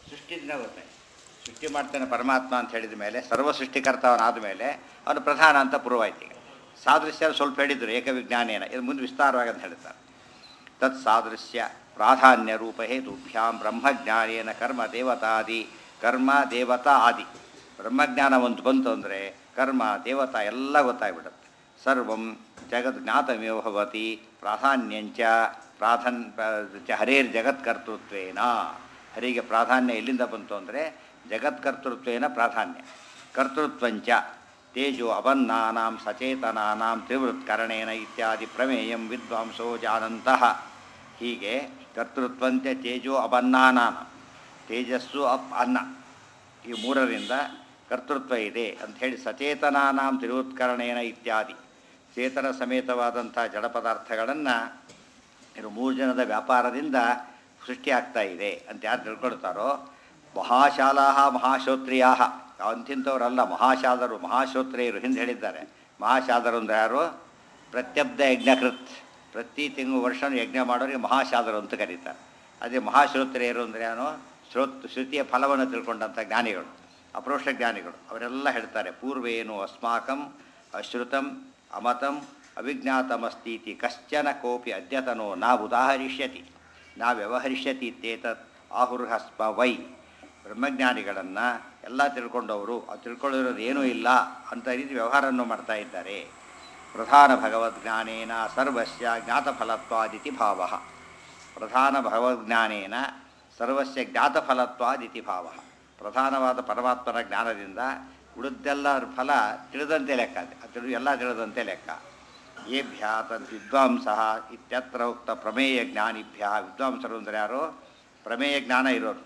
ಸೃಷ್ಟಿದಿಂದ ಗೊತ್ತಾಯ್ತು ಸೃಷ್ಟಿ ಮಾಡ್ತಾನೆ ಪರಮಾತ್ಮ ಅಂತ ಹೇಳಿದ ಮೇಲೆ ಸರ್ವ ಸೃಷ್ಟಿಕರ್ತವನಾದ ಮೇಲೆ ಅವನು ಪ್ರಧಾನ ಅಂತ ಪೂರ್ವಾಯ್ತು ಈಗ ಸಾದೃಶ್ಯ ಸ್ವಲ್ಪ ಹೇಳಿದ್ರು ಏಕವಿಜ್ಞಾನೇನ ಇದು ಮುಂದೆ ವಿಸ್ತಾರವಾಗಿ ಅಂತ ಹೇಳ್ತಾರೆ ತತ್ ಸಾದೃಶ್ಯ ಪ್ರಾಧಾನ್ಯ ರೂಪ ಹೇತುಭ್ಯಾಂ ಬ್ರಹ್ಮಜ್ಞಾನೇನ ಕರ್ಮ ದೇವತಾದಿ ಕರ್ಮ ದೇವತಾ ಆದಿ ಬ್ರಹ್ಮಜ್ಞಾನ ಒಂದು ಬಂತು ಅಂದರೆ ಕರ್ಮ ದೇವತಾ ಎಲ್ಲ ಗೊತ್ತಾಗ್ಬಿಡುತ್ತೆ ಸರ್ವಂ ಜಗತ್ ಜ್ಞಾತಮೇವ ಭವತಿ ಪ್ರಾಧಾನ್ಯಂಚ ಪ್ರಾಧಾನ್ ಚ ಹರೇರ್ ಜಗತ್ಕರ್ತೃತ್ವೇನ ಹರಿಗೆ ಪ್ರಾಧಾನ್ಯ ಎಲ್ಲಿಂದ ಬಂತು ಅಂದರೆ ಜಗತ್ಕರ್ತೃತ್ವೇನ ಪ್ರಾಧಾನ್ಯ ಕರ್ತೃತ್ವಂಚ ತೇಜೋ ಅಬನ್ನಾನಾಂ ಸಚೇತನಾನಾಂ ತ್ರಿವೃತ್ಕರಣೇನ ಇತ್ಯಾದಿ ಪ್ರಮೇಯಂ ವಿದ್ವಾಂಸೋ ಜಾನಂತಹ ಹೀಗೆ ಕರ್ತೃತ್ವಂತೆ ತೇಜೋ ಅಬನ್ನಾನಾಂ ತೇಜಸ್ಸು ಅಪ್ ಅನ್ನ ಈ ಮೂರರಿಂದ ಕರ್ತೃತ್ವ ಇದೆ ಅಂಥೇಳಿ ಸಚೇತನಾನಾಂ ತ್ರಿವೃತ್ಕರಣೇನ ಇತ್ಯಾದಿ ಚೇತನ ಸಮೇತವಾದಂಥ ಜಡ ಪದಾರ್ಥಗಳನ್ನು ಇನ್ನು ಮೂರು ಜನದ ವ್ಯಾಪಾರದಿಂದ ಸೃಷ್ಟಿಯಾಗ್ತಾ ಇದೆ ಅಂತ ಯಾರು ತಿಳ್ಕೊಳ್ತಾರೋ ಮಹಾಶಾಲಾ ಮಹಾಶ್ರೋತ್ರಿಯಾ ಅಂತಿಂಥವರಲ್ಲ ಮಹಾಶಾಲರು ಮಹಾಶ್ರೋತ್ರಿಯರು ಹಿಂದೆ ಹೇಳಿದ್ದಾರೆ ಮಹಾಶಾಲರು ಅಂದರೆ ಯಾರು ಪ್ರತ್ಯಬ್ಧ ಯಜ್ಞಕೃತ್ ಪ್ರತಿ ತಿಂಗಳು ವರ್ಷ ಯಜ್ಞ ಮಾಡೋರಿಗೆ ಮಹಾಶಾಲರು ಅಂತ ಕರೀತಾರೆ ಅದೇ ಮಹಾಶ್ರೋತ್ರಿಯರು ಅಂದರೆ ಏನು ಶ್ರೋತ್ ಶ್ರುತಿಯ ಫಲವನ್ನು ತಿಳ್ಕೊಂಡಂಥ ಜ್ಞಾನಿಗಳು ಅಪರೋಕ್ಷ ಜ್ಞಾನಿಗಳು ಅವರೆಲ್ಲ ಹೇಳ್ತಾರೆ ಪೂರ್ವೇನು ಅಸ್ಮಾಕಂ ಅಶ್ರುತಂ ಅಮತಂ ಅವಿಜ್ಞಾತಮಸ್ತೀತಿ ಕಶ್ಚನ ಕೋಪಿ ಅದ್ಯತನೋ ನಾ ಉದಾಹರಿಷ್ಯತಿ ನಾ ವ್ಯವಹರಿಷ್ಯತಿ ಇತ್ಯೇತತ್ ಆಹುರ್ಹಸ್ಮ ವೈ ಬ್ರಹ್ಮಜ್ಞಾನಿಗಳನ್ನು ಎಲ್ಲ ತಿಳ್ಕೊಂಡವರು ಅದು ತಿಳ್ಕೊಳ್ಳಿರೋದು ಏನೂ ಇಲ್ಲ ಅಂತ ರೀತಿ ವ್ಯವಹಾರವನ್ನು ಮಾಡ್ತಾ ಇದ್ದಾರೆ ಪ್ರಧಾನ ಭಗವದ್ಜ್ಞಾನೇನ ಸರ್ವಸ್ಯ ಜ್ಞಾತಫಲತ್ವಾದಿತಿ ಭಾವ ಪ್ರಧಾನ ಭಗವದ್ಜ್ಞಾನೇನ ಸರ್ವಸ್ಯ ಜ್ಞಾತಫಲತ್ವಾದಿತಿ ಭಾವ ಪ್ರಧಾನವಾದ ಪರಮಾತ್ಮನ ಜ್ಞಾನದಿಂದ ಉಳಿದೆಲ್ಲ ಫಲ ತಿಳಿದಂತೆ ಲೆಕ್ಕ ಅದು ತಿಳಿ ಎಲ್ಲ ತಿಳಿದಂತೆ ಲೆಕ್ಕ ಏಭ್ಯ ತದ್ ವಿದ್ವಾಂಸ ಇತ್ಯತ್ರ ಉಕ್ತ ಪ್ರಮೇಯ ಜ್ಞಾನಿಭ್ಯ ವಿದ್ವಾಂಸರು ಅಂದರೆ ಯಾರು ಪ್ರಮೇಯ ಜ್ಞಾನ ಇರೋರು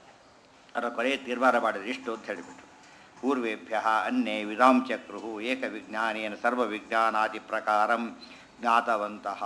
ಅದರ ಕೊನೆಯ ತೀರ್ಮಾನ ಮಾಡಿದ್ರು ಇಷ್ಟು ಅಂತ ಹೇಳಿಬಿಟ್ರು ಪೂರ್ವೇಭ್ಯ ಅನ್ಯೇ ವಿಧಾಂ ಚಕ್ರು ಏಕವಿಜ್ಞಾನೇನ ಸರ್ವವಿಜ್ಞಾನಾದಿ ಪ್ರಕಾರಂ ಜ್ಞಾತವಂತಹ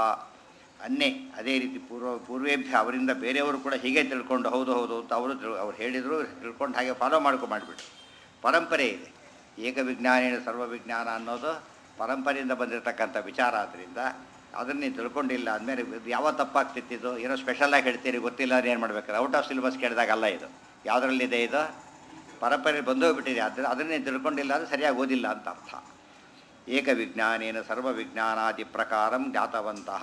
ಅನ್ನೇ ಅದೇ ರೀತಿ ಪೂರ್ವ ಪೂರ್ವೇಭ್ಯ ಅವರಿಂದ ಬೇರೆಯವರು ಕೂಡ ಹೀಗೆ ತಿಳ್ಕೊಂಡು ಹೌದು ಹೌದು ಅಂತ ಅವರು ತಿಳ್ ಅವ್ರು ಹೇಳಿದರು ತಿಳ್ಕೊಂಡು ಹಾಗೆ ಫಾಲೋ ಮಾಡ್ಕೊಂಡು ಮಾಡಿಬಿಟ್ರು ಪರಂಪರೆ ಇದೆ ಏಕವಿಜ್ಞಾನೇನ ಸರ್ವವಿಜ್ಞಾನ ಅನ್ನೋದು ಪರಂಪರೆಯಿಂದ ಬಂದಿರತಕ್ಕಂಥ ವಿಚಾರ ಆದ್ದರಿಂದ ಅದನ್ನು ನೀವು ತಿಳ್ಕೊಂಡಿಲ್ಲ ಅಂದಮೇಲೆ ಇದು ಯಾವ ತಪ್ಪಾಗ್ತಿತ್ತು ಏನೋ ಸ್ಪೆಷಲಾಗಿ ಹೇಳ್ತೀರಿ ಗೊತ್ತಿಲ್ಲ ಅಂದ್ರೆ ಏನು ಮಾಡ್ಬೇಕಾದ್ರೆ ಔಟ್ ಆಫ್ ಸಿಲೆಬಸ್ ಕೇಳಿದಾಗಲ್ಲ ಇದು ಯಾವುದರಲ್ಲಿದೆ ಇದು ಪರಂಪರೆ ಬಂದೋಗ್ಬಿಟ್ಟಿದೆ ಆದರೆ ಅದನ್ನೇ ತಿಳ್ಕೊಂಡಿಲ್ಲ ಅಂದರೆ ಸರಿಯಾಗಿ ಓದಿಲ್ಲ ಅಂತ ಅರ್ಥ ಏಕವಿಜ್ಞಾನೇನ ಸರ್ವವಿಜ್ಞಾನಾದಿ ಪ್ರಕಾರಂ ಜ್ಞಾತವಂತಹ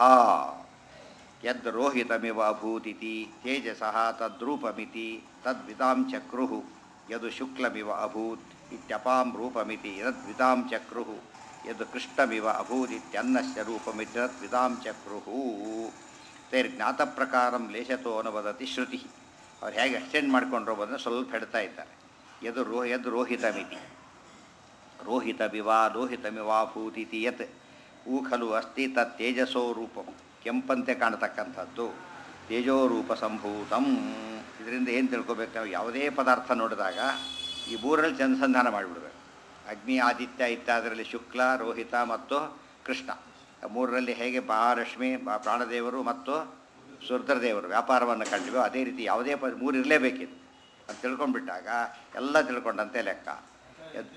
ಯದ್ ರೋಹಿತಮಿವ ಅಭೂತಿತಿ ತೇಜಸಃ ತದ್ರೂಪಮಿತಿ ತದ್ವಿತಾಂ ಚಕ್ರು ಯದು ಶುಕ್ಲಮಿವ ಅಭೂತ್ ಇತ್ಯಪಾಂ ರೂಪಮಿತಿ ಯದ್ವಿತಾಂ ಚಕ್ರು ಯದ್ ಕೃಷ್ಣಮಿವ ಅಭೂದಿತ್ಯನ್ನಸ್ಯ ರೂಪಮಿತಿ ತದ್ವಿತಾಂ ಚಕ್ರು ತೈರ್ ಜ್ಞಾತ ಪ್ರಕಾರಂ ಲೇಷತೋ ಅನುವದತಿ ಶ್ರುತಿ ಅವ್ರು ಹೇಗೆ ಎಕ್ಸ್ಟೆಂಡ್ ಮಾಡ್ಕೊಂಡ್ರು ಬಂದರೆ ಸ್ವಲ್ಪ ಹೇಳ್ತಾ ಇದ್ದಾರೆ ಯದು ರೋ ಯದ್ ರೋಹಿತಮಿತಿ ರೋಹಿತಮಿವ ಲೋಹಿತಮಿವಾಭೂತಿತಿ ಯತ್ ಊ ಖಲು ಅಸ್ತಿ ತತ್ ತೇಜಸೋ ರೂಪಂ ಕೆಂಪಂತೆ ಕಾಣತಕ್ಕಂಥದ್ದು ತೇಜೋರೂಪ ಸಂಭೂತಂ ಇದರಿಂದ ಏನು ತಿಳ್ಕೊಬೇಕು ನಾವು ಯಾವುದೇ ಪದಾರ್ಥ ನೋಡಿದಾಗ ಈ ಮೂರರಲ್ಲಿ ಅನುಸಂಧಾನ ಮಾಡಿಬಿಡ್ಬೇಕು ಅಗ್ನಿ ಆದಿತ್ಯ ಇತ್ಯಾದರಲ್ಲಿ ಶುಕ್ಲ ರೋಹಿತ ಮತ್ತು ಕೃಷ್ಣ ಆ ಮೂರರಲ್ಲಿ ಹೇಗೆ ಮಹಾಲಕ್ಷ್ಮಿ ಬಾ- ಪ್ರಾಣದೇವರು ಮತ್ತು ಸುರ್ಧದೇವರು ವ್ಯಾಪಾರವನ್ನು ಕಂಡಿವೆ ಅದೇ ರೀತಿ ಯಾವುದೇ ಪ ಮೂರು ಇರಲೇಬೇಕಿತ್ತು ಅಂತ ತಿಳ್ಕೊಂಡ್ಬಿಟ್ಟಾಗ ಎಲ್ಲ ತಿಳ್ಕೊಂಡಂತೆ ಲೆಕ್ಕ ಎದ್-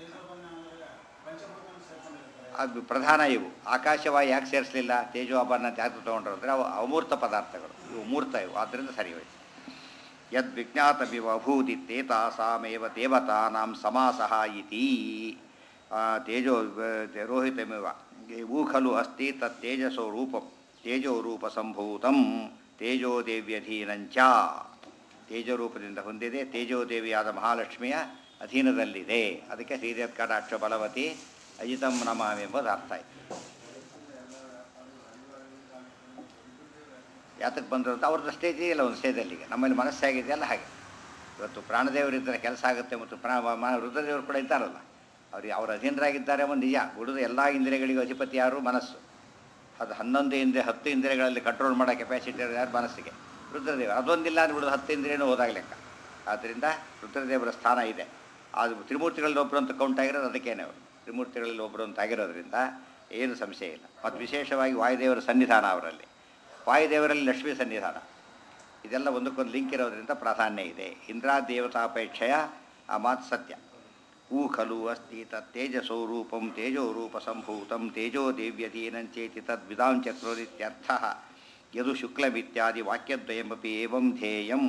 ಅದು ಪ್ರಧಾನ ಇವು ಆಕಾಶವಾಯು ಯಾಕೆ ಸೇರಿಸಲಿಲ್ಲ ತೇಜೋ ಅಬನ್ನ ಅಂತ ಯಾಕೆ ತೊಗೊಂಡ್ರು ಅಂದರೆ ಅವು ಅಮೂರ್ತ ಪದಾರ್ಥಗಳು ಇವು ಮೂರ್ತ ಇವು ಆದ್ದರಿಂದ ಸರಿ ಹೋಯ್ತು ಯದ್ ವಿಜ್ಞಾತಮಿವ ಅಭೂದಿತ್ತೇತಾಸಾಮೇವ ದೇವತಾನಾಂ ಸಮಾಸಃ ಇತಿ ಆ, ತೇಜೋ ವ- ರೋಹಿತಮಿವ ಊ ಖಲು ಅಸ್ತಿ ತತ್ ತೇಜಸೋ ರೂಪಂ ತೇಜೋ ರೂಪ ಸಂಭೂತಂ ತೇಜೋದೇವ್ಯಧೀನಂಚ ತೇಜೋರೂಪದಿಂದ ಹೊಂದಿದೆ ತೇಜೋದೇವಿಯಾದ ಮಹಾಲಕ್ಷ್ಮಿಯ ಅಧೀನದಲ್ಲಿದೆ ಅದಕ್ಕೆ ಶ್ರೀದೇವಕಟಾಕ್ಷ ಬಲವತಿ ಅಜಿತಂ ನಮಾಮಿ ಎಂಬುದು ಅರ್ಥ ಆಯ್ತು ಯಾತಕ್ಕೆ ಬಂದರು ಅಂತ ಅವ್ರದ್ದು ಸ್ಟೇಜ್ ಇಲ್ಲ ಒಂದು ಸ್ಟೇಜಲ್ಲಿಗೆ ನಮ್ಮಲ್ಲಿ ಮನಸ್ಸಾಗಿದೆಯಲ್ಲ ಹಾಗೆ ಇವತ್ತು ಪ್ರಾಣದೇವರಿದ್ದರೆ ಕೆಲಸ ಆಗುತ್ತೆ ಮತ್ತು ಪ್ರಾಣ ಮ- ರುದ್ರದೇವರು ಕೂಡ ಇದ್ದಾರಲ್ಲ ಅವ್ರಿಗೆ ಅವ್ರ ಅಧೀನರಾಗಿದ್ದಾರೆ ಒಂದು ನಿಜ ಉಳಿದ ಎಲ್ಲ ಇಂದ್ರಿಯಗಳಿಗೂ ಅಧಿಪತಿ ಯಾರು ಮನಸ್ಸು ಅದು ಹನ್ನೊಂದು ಇಂದ್ರಿಯ ಹತ್ತು ಇಂದ್ರಿಯಗಳಲ್ಲಿ ಕಂಟ್ರೋಲ್ ಮಾಡೋ ಕೆಪಾಸಿಟಿ ಇರೋದು ಯಾರು ಮನಸ್ಸಿಗೆ ರುದ್ರದೇವರು ಅದೊಂದಿಲ್ಲ ಅಂದ್ರೆ ಬಿಡೋದು ಹತ್ತು ಇಂದ್ರಿಯನೂ ಹೋದಾಗ ಲೆಕ್ಕ ಆದ್ದರಿಂದ ರುದ್ರದೇವರ ಸ್ಥಾನ ಇದೆ ಅದು ತ್ರಿಮೂರ್ತಿಗಳಲ್ಲಿ ಒಬ್ಬರು ಅಂತ ಕೌಂಟ್ ಆಗಿರೋದು ಅದಕ್ಕೇನೆ ಅವರು ತ್ರಿಮೂರ್ತಿಗಳಲ್ಲಿ ಒಬ್ಬರು ಅಂತ ಆಗಿರೋದ್ರಿಂದ ಏನು ಸಂಶಯ ಇಲ್ಲ ಮತ್ತು ವಿಶೇಷವಾಗಿ ವಾಯುದೇವರ ಸನ್ನಿಧಾನ ಅವರಲ್ಲಿ ವಾಯುದೇವರಲ್ಲಿ ಲಕ್ಷ್ಮೀ ಸನ್ನಿಧಾನ ಇದೆಲ್ಲ ಒಂದಕ್ಕೊಂದು ಲಿಂಕ್ ಇರೋದ್ರಿಂದ ಪ್ರಾಧಾನ್ಯ ಇದೆ ಇಂದ್ರಾ ದೇವತಾಪೇಕ್ಷೆಯ ಆ ಮಾತು ಸತ್ಯ ಊ ಖಲು ಅಸ್ತಿ ತತ್ ತೇಜಸೋ ರೂಪಂ ತೇಜೋ ರೂಪ ಸಂಭೂತಂ ತೇಜೋ ದೇವ್ಯಧೀನಂಚೇತಿ ತದ್ವಿಧಾಂ ಚಕ್ರೋರಿತ್ಯರ್ಥ ಯದು ಶುಕ್ಲಮಿತ್ಯಾದಿ ವಾಕ್ಯದ್ವಯಮಪಿ ಏವಂ ಧ್ಯೇಯಂ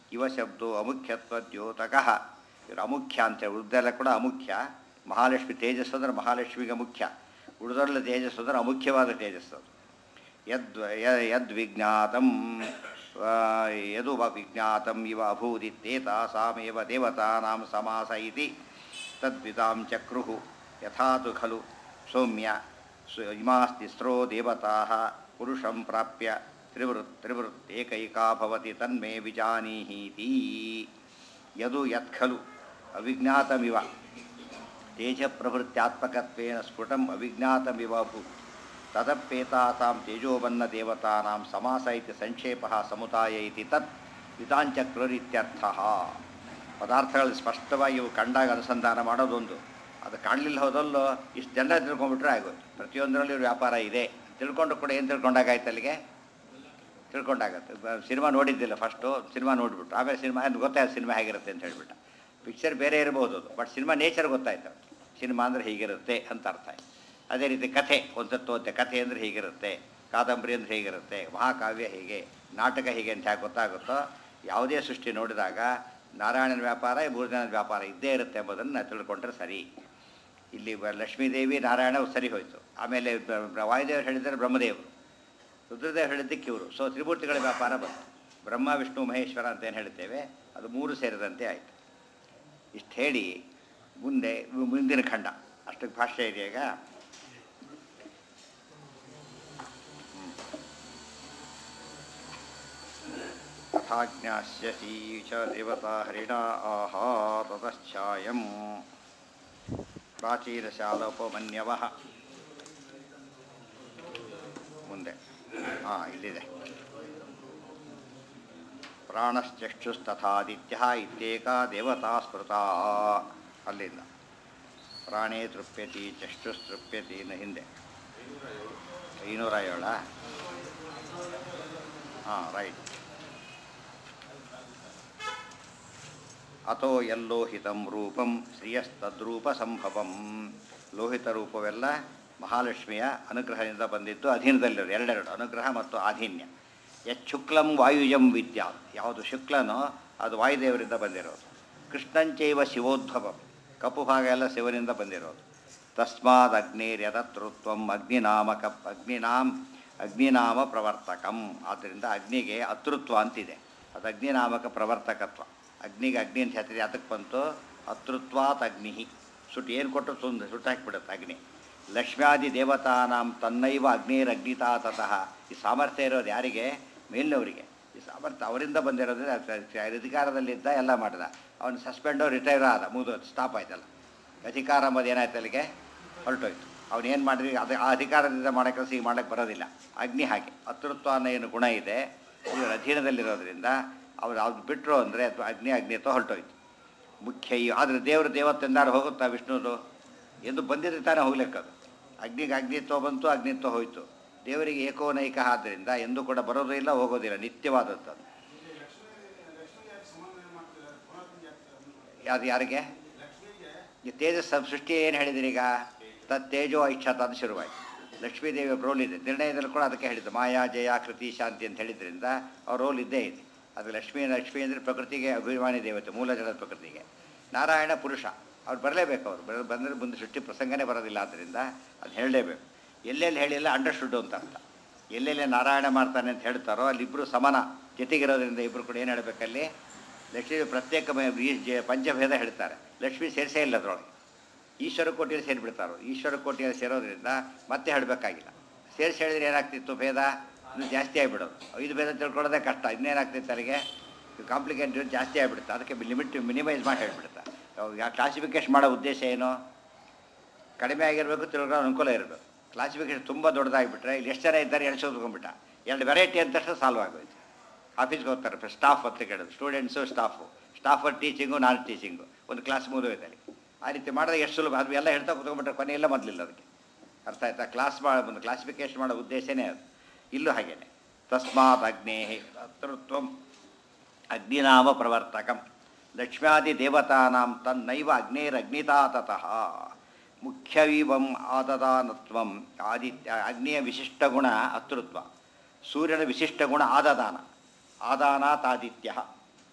ಇವ ಶಬ್ದೋ ಅಮುಖ್ಯತ್ವ ದ್ಯೋತಕಃ ಇವರು ಅಮುಖ್ಯ ಅಂತೇಳಿ ಉಳಿದೆಲ್ಲ ಕೂಡ ಅಮುಖ್ಯ ಮಹಾಲಕ್ಷ್ಮಿ ತೇಜಸ್ಸು ಅಂದರೆ ಮಹಾಲಕ್ಷ್ಮಿಗೆ ಮುಖ್ಯ ಉಳಿದೊಲ್ಲ ತೇಜಸ್ಸು ಅಂದರೆ ಅಮುಖ್ಯವಾದ ತೇಜಸ್ಸು ಅದು ಯದ್ ಯ- ಯದ್ವಿಜ್ಞಾತಂ ಆ, ಯದು ವ ವಿಜ್ಞಾತಂ ಇವ ಅಭೂದಿತ್ತೇತ ಸಾಮೇವ ದೇವತಾನಾಂ ಸಮಾಸ ಇತಿ ತದ್ವಿದಾಂ ಚಕ್ರುಃ ಯಥಾ ತು ಖಲು ಸೌಮ್ಯ ಸು- ಇಮಾಸ್ತಿಸ್ರೋ ದೇವತಾಃ ಪುರುಷಂ ಪ್ರಾಪ್ಯ ತ್ರಿವೃತ್ ತ್ರಿವೃತ್ ಏಕೈಕಾ ಭವತಿ ತನ್ಮೇ ವಿಜಾನೀಹೀತಿ ಯದು ಯತ್ ಖಲು ಅವಿಜ್ಞಾತಮಿವ ತೇಜಪ್ರಭೃತ್ಯಾತ್ಮಕತ್ವೇನ ಸ್ಫುಟಂ ಅವಿಜ್ಞಾತಮಿವ ಭೂತ್ ತದಪ್ಪೇತಾಸಾಂ ತೇಜೋಬನ್ನ ದೇವತಾನಾಂ ಸಮಾಸ ಇತಿ ಸಂಕ್ಷೇಪ ಸಮುದಾಯ ಇತಿ ತತ್ ವಿಧಾಂಚಕ್ರರಿತ್ಯರ್ಥ ಪದಾರ್ಥಗಳು ಸ್ಪಷ್ಟವಾಗಿ ಇವು ಕಂಡಾಗ ಅನುಸಂಧಾನ ಮಾಡೋದೊಂದು ಅದು ಕಾಣಲಿಲ್ಲ ಹೋದಲ್ಲೋ ಇಷ್ಟು ಜನ ತಿಳ್ಕೊಂಡ್ಬಿಟ್ರೆ ಆಗೋದು ಪ್ರತಿಯೊಂದರಲ್ಲಿ ಇವ್ರ ವ್ಯಾಪಾರ ಇದೆ ತಿಳ್ಕೊಂಡು ಕೂಡ ಏನು ತಿಳ್ಕೊಂಡಾಗಾಯ್ತು ಅಲ್ಲಿಗೆ ತಿಳ್ಕೊಂಡಾಗತ್ತೆ ಬ- ಸಿನಿಮಾ ನೋಡಿದ್ದಿಲ್ಲ ಫಸ್ಟು ಸಿನಿಮಾ ನೋಡಿಬಿಟ್ಟು ಆಮೇಲೆ ಸಿನಿಮಾ ಅದು ಗೊತ್ತಾಯ್ತು ಸಿನಿಮಾ ಹೇಗಿರುತ್ತೆ ಅಂತ ಹೇಳ್ಬಿಟ್ಟು ಪಿಕ್ಚರ್ ಬೇರೆ ಇರ್ಬೋದು ಅದು ಬಟ್ ಸಿನಿಮಾ ನೇಚರ್ ಗೊತ್ತಾಯ್ತು ಸಿನಿಮಾ ಅಂದರೆ ಹೀಗಿರುತ್ತೆ ಅಂತ ಅರ್ಥ ಆಯ್ತು ಅದೇ ರೀತಿ ಕಥೆ ಒಂದತ್ತು ಓದ್ತೆ ಕಥೆ ಅಂದರೆ ಹೀಗಿರುತ್ತೆ ಕಾದಂಬರಿ ಅಂದರೆ ಹೇಗಿರುತ್ತೆ ಮಹಾಕಾವ್ಯ ಹೀಗೆ ನಾಟಕ ಹೀಗೆ ಅಂತ ಯಾಕೆ ಗೊತ್ತಾಗುತ್ತೋ ಯಾವುದೇ ಸೃಷ್ಟಿ ನೋಡಿದಾಗ ನಾರಾಯಣನ ವ್ಯಾಪಾರ ಮೂರು ಜನದ ವ್ಯಾಪಾರ ಇದ್ದೇ ಇರುತ್ತೆ ಎಂಬುದನ್ನು ತಿಳ್ಕೊಂಡ್ರೆ ಸರಿ ಇಲ್ಲಿ ಬ- ಲಕ್ಷ್ಮೀದೇವಿ ನಾರಾಯಣ ಸರಿ ಹೋಯಿತು ಆಮೇಲೆ ಬ- ಬ- ವಾಯುದೇವರು ಹೇಳಿದರೆ ಬ್ರಹ್ಮದೇವರು ರುದ್ರದೇವ್ ಹೇಳಿದ್ದಕ್ಕೆ ಇವರು ಸೊ ತ್ರಿಮೂರ್ತಿಗಳ ವ್ಯಾಪಾರ ಬಂತು ಬ್ರಹ್ಮ ವಿಷ್ಣು ಮಹೇಶ್ವರ ಅಂತ ಏನು ಹೇಳ್ತೇವೆ ಅದು ಮೂರು ಸೇರಿದಂತೆ ಆಯಿತು ಇಷ್ಟು ಹೇಳಿ ಮುಂದೆ ಮು- ಮುಂದಿನ ಖಂಡ ಅಷ್ಟಕ್ಕೆ ಭಾಷೆ ಇದೆ ಈಗ ತಥಾಜ್ಞಾಸ್ಯಸಿ ಚ ದೇವತಾ ಹರಿಣ ಆಹ ತತಶ್ಚಾಯಂ ಪ್ರಾಚೀನಶಾಲೋಪಮನ್ಯವ ಮುಂದೆ ಹಾಂ ಇಲ್ಲಿದೆ ಪ್ರಾಣಶ್ಚಕ್ಷುಸ್ತಥಾದಿತ್ಯ ಇತ್ಯೇಕ ದೇವತಾ ಸ್ಮೃತ ಅಲ್ಲಿಂದ ಪ್ರಾಣೇ ತೃಪ್ಯತಿ ಚಕ್ಷುಸ್ತೃಪ್ಯತಿ ನ ಹಿಂದೆ ಐನೂರ ಏಳ ಹಾಂ ರೈಟ್ ಅಥೋ ಯಲ್ಲೋಹಿತಂ ರೂಪಂ ಶ್ರಿಯಸ್ತದ್ರೂಪ ಸಂಭವಂ ಲೋಹಿತ ರೂಪವೆಲ್ಲ ಮಹಾಲಕ್ಷ್ಮಿಯ ಅನುಗ್ರಹದಿಂದ ಬಂದಿದ್ದು ಅಧೀನದಲ್ಲಿರೋದು ಎರಡೆರಡು ಅನುಗ್ರಹ ಮತ್ತು ಆಧೀನ್ಯ ಯಚ್ಚುಕ್ಲಂ ವಾಯುಜಂ ವಿದ್ಯಾ ಯಾವುದು ಶುಕ್ಲನೋ ಅದು ವಾಯುದೇವರಿಂದ ಬಂದಿರೋದು ಕೃಷ್ಣಂಚೈವ ಶಿವೋದ್ಭವಂ ಕಪ್ಪು ಭಾಗ ಎಲ್ಲ ಶಿವನಿಂದ ಬಂದಿರೋದು ತಸ್ಮಾದ್ ಅಗ್ನಿರ್ಯತತೃತ್ವಂ ಅಗ್ನಿನಾಮಕ ಅಗ್ನಿನಾಮ್ ಅಗ್ನಿನಾಮ ಪ್ರವರ್ತಕಂ ಆದ್ದರಿಂದ ಅಗ್ನಿಗೆ ಅತೃತ್ವ ಅಂತಿದೆ ಅದು ಅಗ್ನಿನಾಮಕ ಪ್ರವರ್ತಕತ್ವ ಅಗ್ನಿಗೆ ಅಗ್ನಿ ಅಂತ ಹೇಳ್ತೀರಿ ಅದಕ್ಕೆ ಬಂತು ಅತೃತ್ವಾತ್ ಅಗ್ನಿ ಸುಟ್ಟು ಏನು ಕೊಟ್ಟರು ಸುಂದ ಸುಟ್ಟು ಹಾಕಿಬಿಡುತ್ತೆ ಅಗ್ನಿ ಲಕ್ಷ್ಮ್ಯಾದಿ ದೇವತಾನಾಂ ತನ್ನೈವ ಅಗ್ನಿರಗ್ನಿತಾ ತತಃ ಈ ಸಾಮರ್ಥ್ಯ ಇರೋದು ಯಾರಿಗೆ ಮೇಲಿನವರಿಗೆ ಈ ಸಾಮರ್ಥ್ಯ ಅವರಿಂದ ಬಂದಿರೋದ್ರೆ ಅಧಿಕಾರದಲ್ಲಿದ್ದ ಎಲ್ಲ ಮಾಡಿದ ಅವನು ಸಸ್ಪೆಂಡು ರಿಟೈರ್ ಆದ ಮುಗಿದು ಸ್ಟಾಪ್ ಆಯ್ತಲ್ಲ ಅಧಿಕಾರ ಅಂಬೋದು ಏನಾಯ್ತು ಅಲ್ಲಿಗೆ ಹೊರಟೋಯ್ತು ಅವನು ಏನು ಮಾಡಿದ್ರಿ ಅದು ಆ ಅಧಿಕಾರದಿಂದ ಮಾಡೋ ಕೆಲಸ ಈಗ ಮಾಡೋಕ್ಕೆ ಬರೋದಿಲ್ಲ ಅಗ್ನಿ ಹಾಗೆ ಅತೃತ್ವ ಅನ್ನೋ ಏನು ಗುಣ ಇದೆ ಇವ್ರ ಅಧೀನದಲ್ಲಿರೋದ್ರಿಂದ ಅವ್ರು ಅದು ಬಿಟ್ಟರು ಅಂದರೆ ಅಥವಾ ಅಗ್ನಿ ಅಗ್ನಿತ್ವ ಹೊರಟೋಯ್ತು ಮುಖ್ಯ ಈ ಆದರೆ ದೇವರು ದೇವತ್ತೆಂದಾರು ಹೋಗುತ್ತಾ ವಿಷ್ಣುದು ಎಂದು ಬಂದಿದ್ರೆ ತಾನೇ ಹೋಗ್ಲಿಕ್ಕದು ಅಗ್ನಿಗೆ ಅಗ್ನಿತ್ವ ಬಂತು ಅಗ್ನಿತ್ವ ಹೋಯಿತು ದೇವರಿಗೆ ಏಕೋನೈಕ ಆದ್ದರಿಂದ ಎಂದೂ ಕೂಡ ಬರೋದು ಇಲ್ಲ ಹೋಗೋದಿಲ್ಲ ನಿತ್ಯವಾದದ್ದು ಅದು ಅದು ಯಾರಿಗೆ ಈ ತೇಜಸ್ ಸೃಷ್ಟಿ ಏನು ಹೇಳಿದಿರಿ ಈಗ ತತ್ ತೇಜೋ ಐಚ್ಛತ ಅಂತ ಶುರುವಾಯಿತು ಲಕ್ಷ್ಮೀದೇವಿಯ ರೋಲ್ ಇದೆ ನಿರ್ಣಯದಲ್ಲಿ ಕೂಡ ಅದಕ್ಕೆ ಹೇಳಿದ್ದು ಮಾಯಾ ಜಯ ಕೃತಿ ಶಾಂತಿ ಅಂತ ಹೇಳಿದ್ರಿಂದ ಅವ್ರ ರೋಲ್ ಇದ್ದೇ ಇದೆ ಅದು ಲಕ್ಷ್ಮೀ ಲಕ್ಷ್ಮೀ ಅಂದರೆ ಪ್ರಕೃತಿಗೆ ಅಭಿಮಾನಿ ದೇವತೆ ಮೂಲ ಜಲದ ಪ್ರಕೃತಿಗೆ ನಾರಾಯಣ ಪುರುಷ ಅವ್ರು ಬರಲೇಬೇಕು ಅವರು ಬರ ಬಂದರೆ ಮುಂದೆ ಸೃಷ್ಟಿ ಪ್ರಸಂಗನೇ ಬರೋದಿಲ್ಲ ಆದ್ದರಿಂದ ಅದು ಹೇಳಲೇಬೇಕು ಎಲ್ಲೆಲ್ಲಿ ಹೇಳಿಲ್ಲ ಅಂಡರ್ಸ್ಟುಡ್ ಅಂತ ಅರ್ಥ ಎಲ್ಲೆಲ್ಲಿ ನಾರಾಯಣ ಮಾಡ್ತಾನೆ ಅಂತ ಹೇಳ್ತಾರೋ ಅಲ್ಲಿಬ್ಬರು ಸಮಾನ ಜೊತೆಗಿರೋದ್ರಿಂದ ಇಬ್ಬರು ಕೂಡ ಏನು ಹೇಳಬೇಕಲ್ಲಿ ಲಕ್ಷ್ಮೀ ಪ್ರತ್ಯೇಕ ಮ- ಈ ಜ- ಪಂಚಭೇದ ಹೇಳ್ತಾರೆ ಲಕ್ಷ್ಮೀ ಸೇರಿಸೇ ಇಲ್ಲ ಅದರೊಳಗೆ ಈಶ್ವರ ಕೋಟಿಯಲ್ಲಿ ಸೇರಿಬಿಡ್ತಾರೋ ಈಶ್ವರ ಕೋಟಿಯಲ್ಲಿ ಸೇರೋದ್ರಿಂದ ಮತ್ತೆ ಹೇಳಬೇಕಾಗಿಲ್ಲ ಸೇರಿಸಿ ಹೇಳಿದ್ರೆ ಏನಾಗ್ತಿತ್ತು ಭೇದ ಇನ್ನು ಜಾಸ್ತಿ ಆಗಿಬಿಡೋದು ಐದು ಭೇದ ತಿಳ್ಕೊಳ್ಳೋದೇ ಕಷ್ಟ ಇನ್ನೇನಾಗ್ತಿತ್ತು ಅಲ್ಲಿಗೆ ಕಾಂಪ್ಲಿಕೇಟೆಡ್ ಜಾಸ್ತಿ ಆಗಿಬಿಡುತ್ತೆ ಅದಕ್ಕೆ ಲಿಮಿಟ್ ಮಿನಿಮೈಸ್ ಮಾಡಿ ಹೇಳ್ಬಿಡುತ್ತೆ ಕ್ಲಾಸಿಫಿಕೇಶನ್ ಮಾಡೋ ಉದ್ದೇಶ ಏನು ಕಡಿಮೆ ಆಗಿರಬೇಕು ತಿಳ್ಕೊಳ್ಳೋ ಅನುಕೂಲ ಇರಬೇಕು ಕ್ಲಾಸಿಫಿಕೇಶನ್ ತುಂಬ ದೊಡ್ಡದಾಗಿಬಿಟ್ರೆ ಇಲ್ಲಿ ಎಷ್ಟು ಜನ ಇದ್ದಾರೆ ಎರಡು ಸೋದ್ಕೊಂಡ್ಬಿಟ್ಟ ಎರಡು ವೆರೈಟಿ ಅಂತ ತಕ್ಷಣ ಸಾಲ್ವ್ ಆಗೋಯ್ತು ಆಫೀಸ್ಗೆ ಹೋಗ್ತಾರೆ ಸ್ಟಾಫ್ ಅಂತ ಕೇಳೋದು ಸ್ಟೂಡೆಂಟ್ಸು ಸ್ಟಾಫು ಸ್ಟಾಫರ್ ಟೀಚಿಂಗು ನಾನ್ ಟೀಚಿಂಗು ಒಂದು ಕ್ಲಾಸ್ ಮುಗಿದೋಯ್ತು ಅಲ್ಲಿ ಆ ರೀತಿ ಮಾಡಿದ್ರೆ ಎಷ್ಟು ಸುಲಭ ಅದು ಎಲ್ಲ ಹೇಳ್ತಾ ಕೂತ್ಕೊಂಡ್ಬಿಟ್ರೆ ಕೊನೆ ಎಲ್ಲ ಮೊದಲಿಲ್ಲ ಅದಕ್ಕೆ ಅರ್ಥ ಆಯ್ತಾ ಕ್ಲಾಸ್ ಮಾಡೋ ಒಂದು ಕ್ಲಾಸಿಫಿಕೇಶನ್ ಮಾಡೋ ಉದ್ದೇಶನೇ ಅದು ಇಲ್ಲೂ ಹಾಗೇನೆ ತಸ್ಮಾತ್ ಅಗ್ನೇ ಅತೃತ್ವಂ ಅಗ್ನಿನಾಮ ಪ್ರವರ್ತಕಂ ಲಕ್ಷ್ಮ್ಯಾದಿ ದೇವತಾನಾಂ ತನ್ನೈವ ಅಗ್ನೇರಗ್ನಿತಾ ತತಃ ಮುಖ್ಯವೀವಂ ಆದದಾನತ್ವಂ ಆದಿತ್ಯ ಅಗ್ನಿಯ ವಿಶಿಷ್ಟ ಗುಣ ಅತೃತ್ವ ಸೂರ್ಯನ ವಿಶಿಷ್ಟ ಗುಣ ಆದದಾನ ಆದಾನಾತ್ ಆದಿತ್ಯ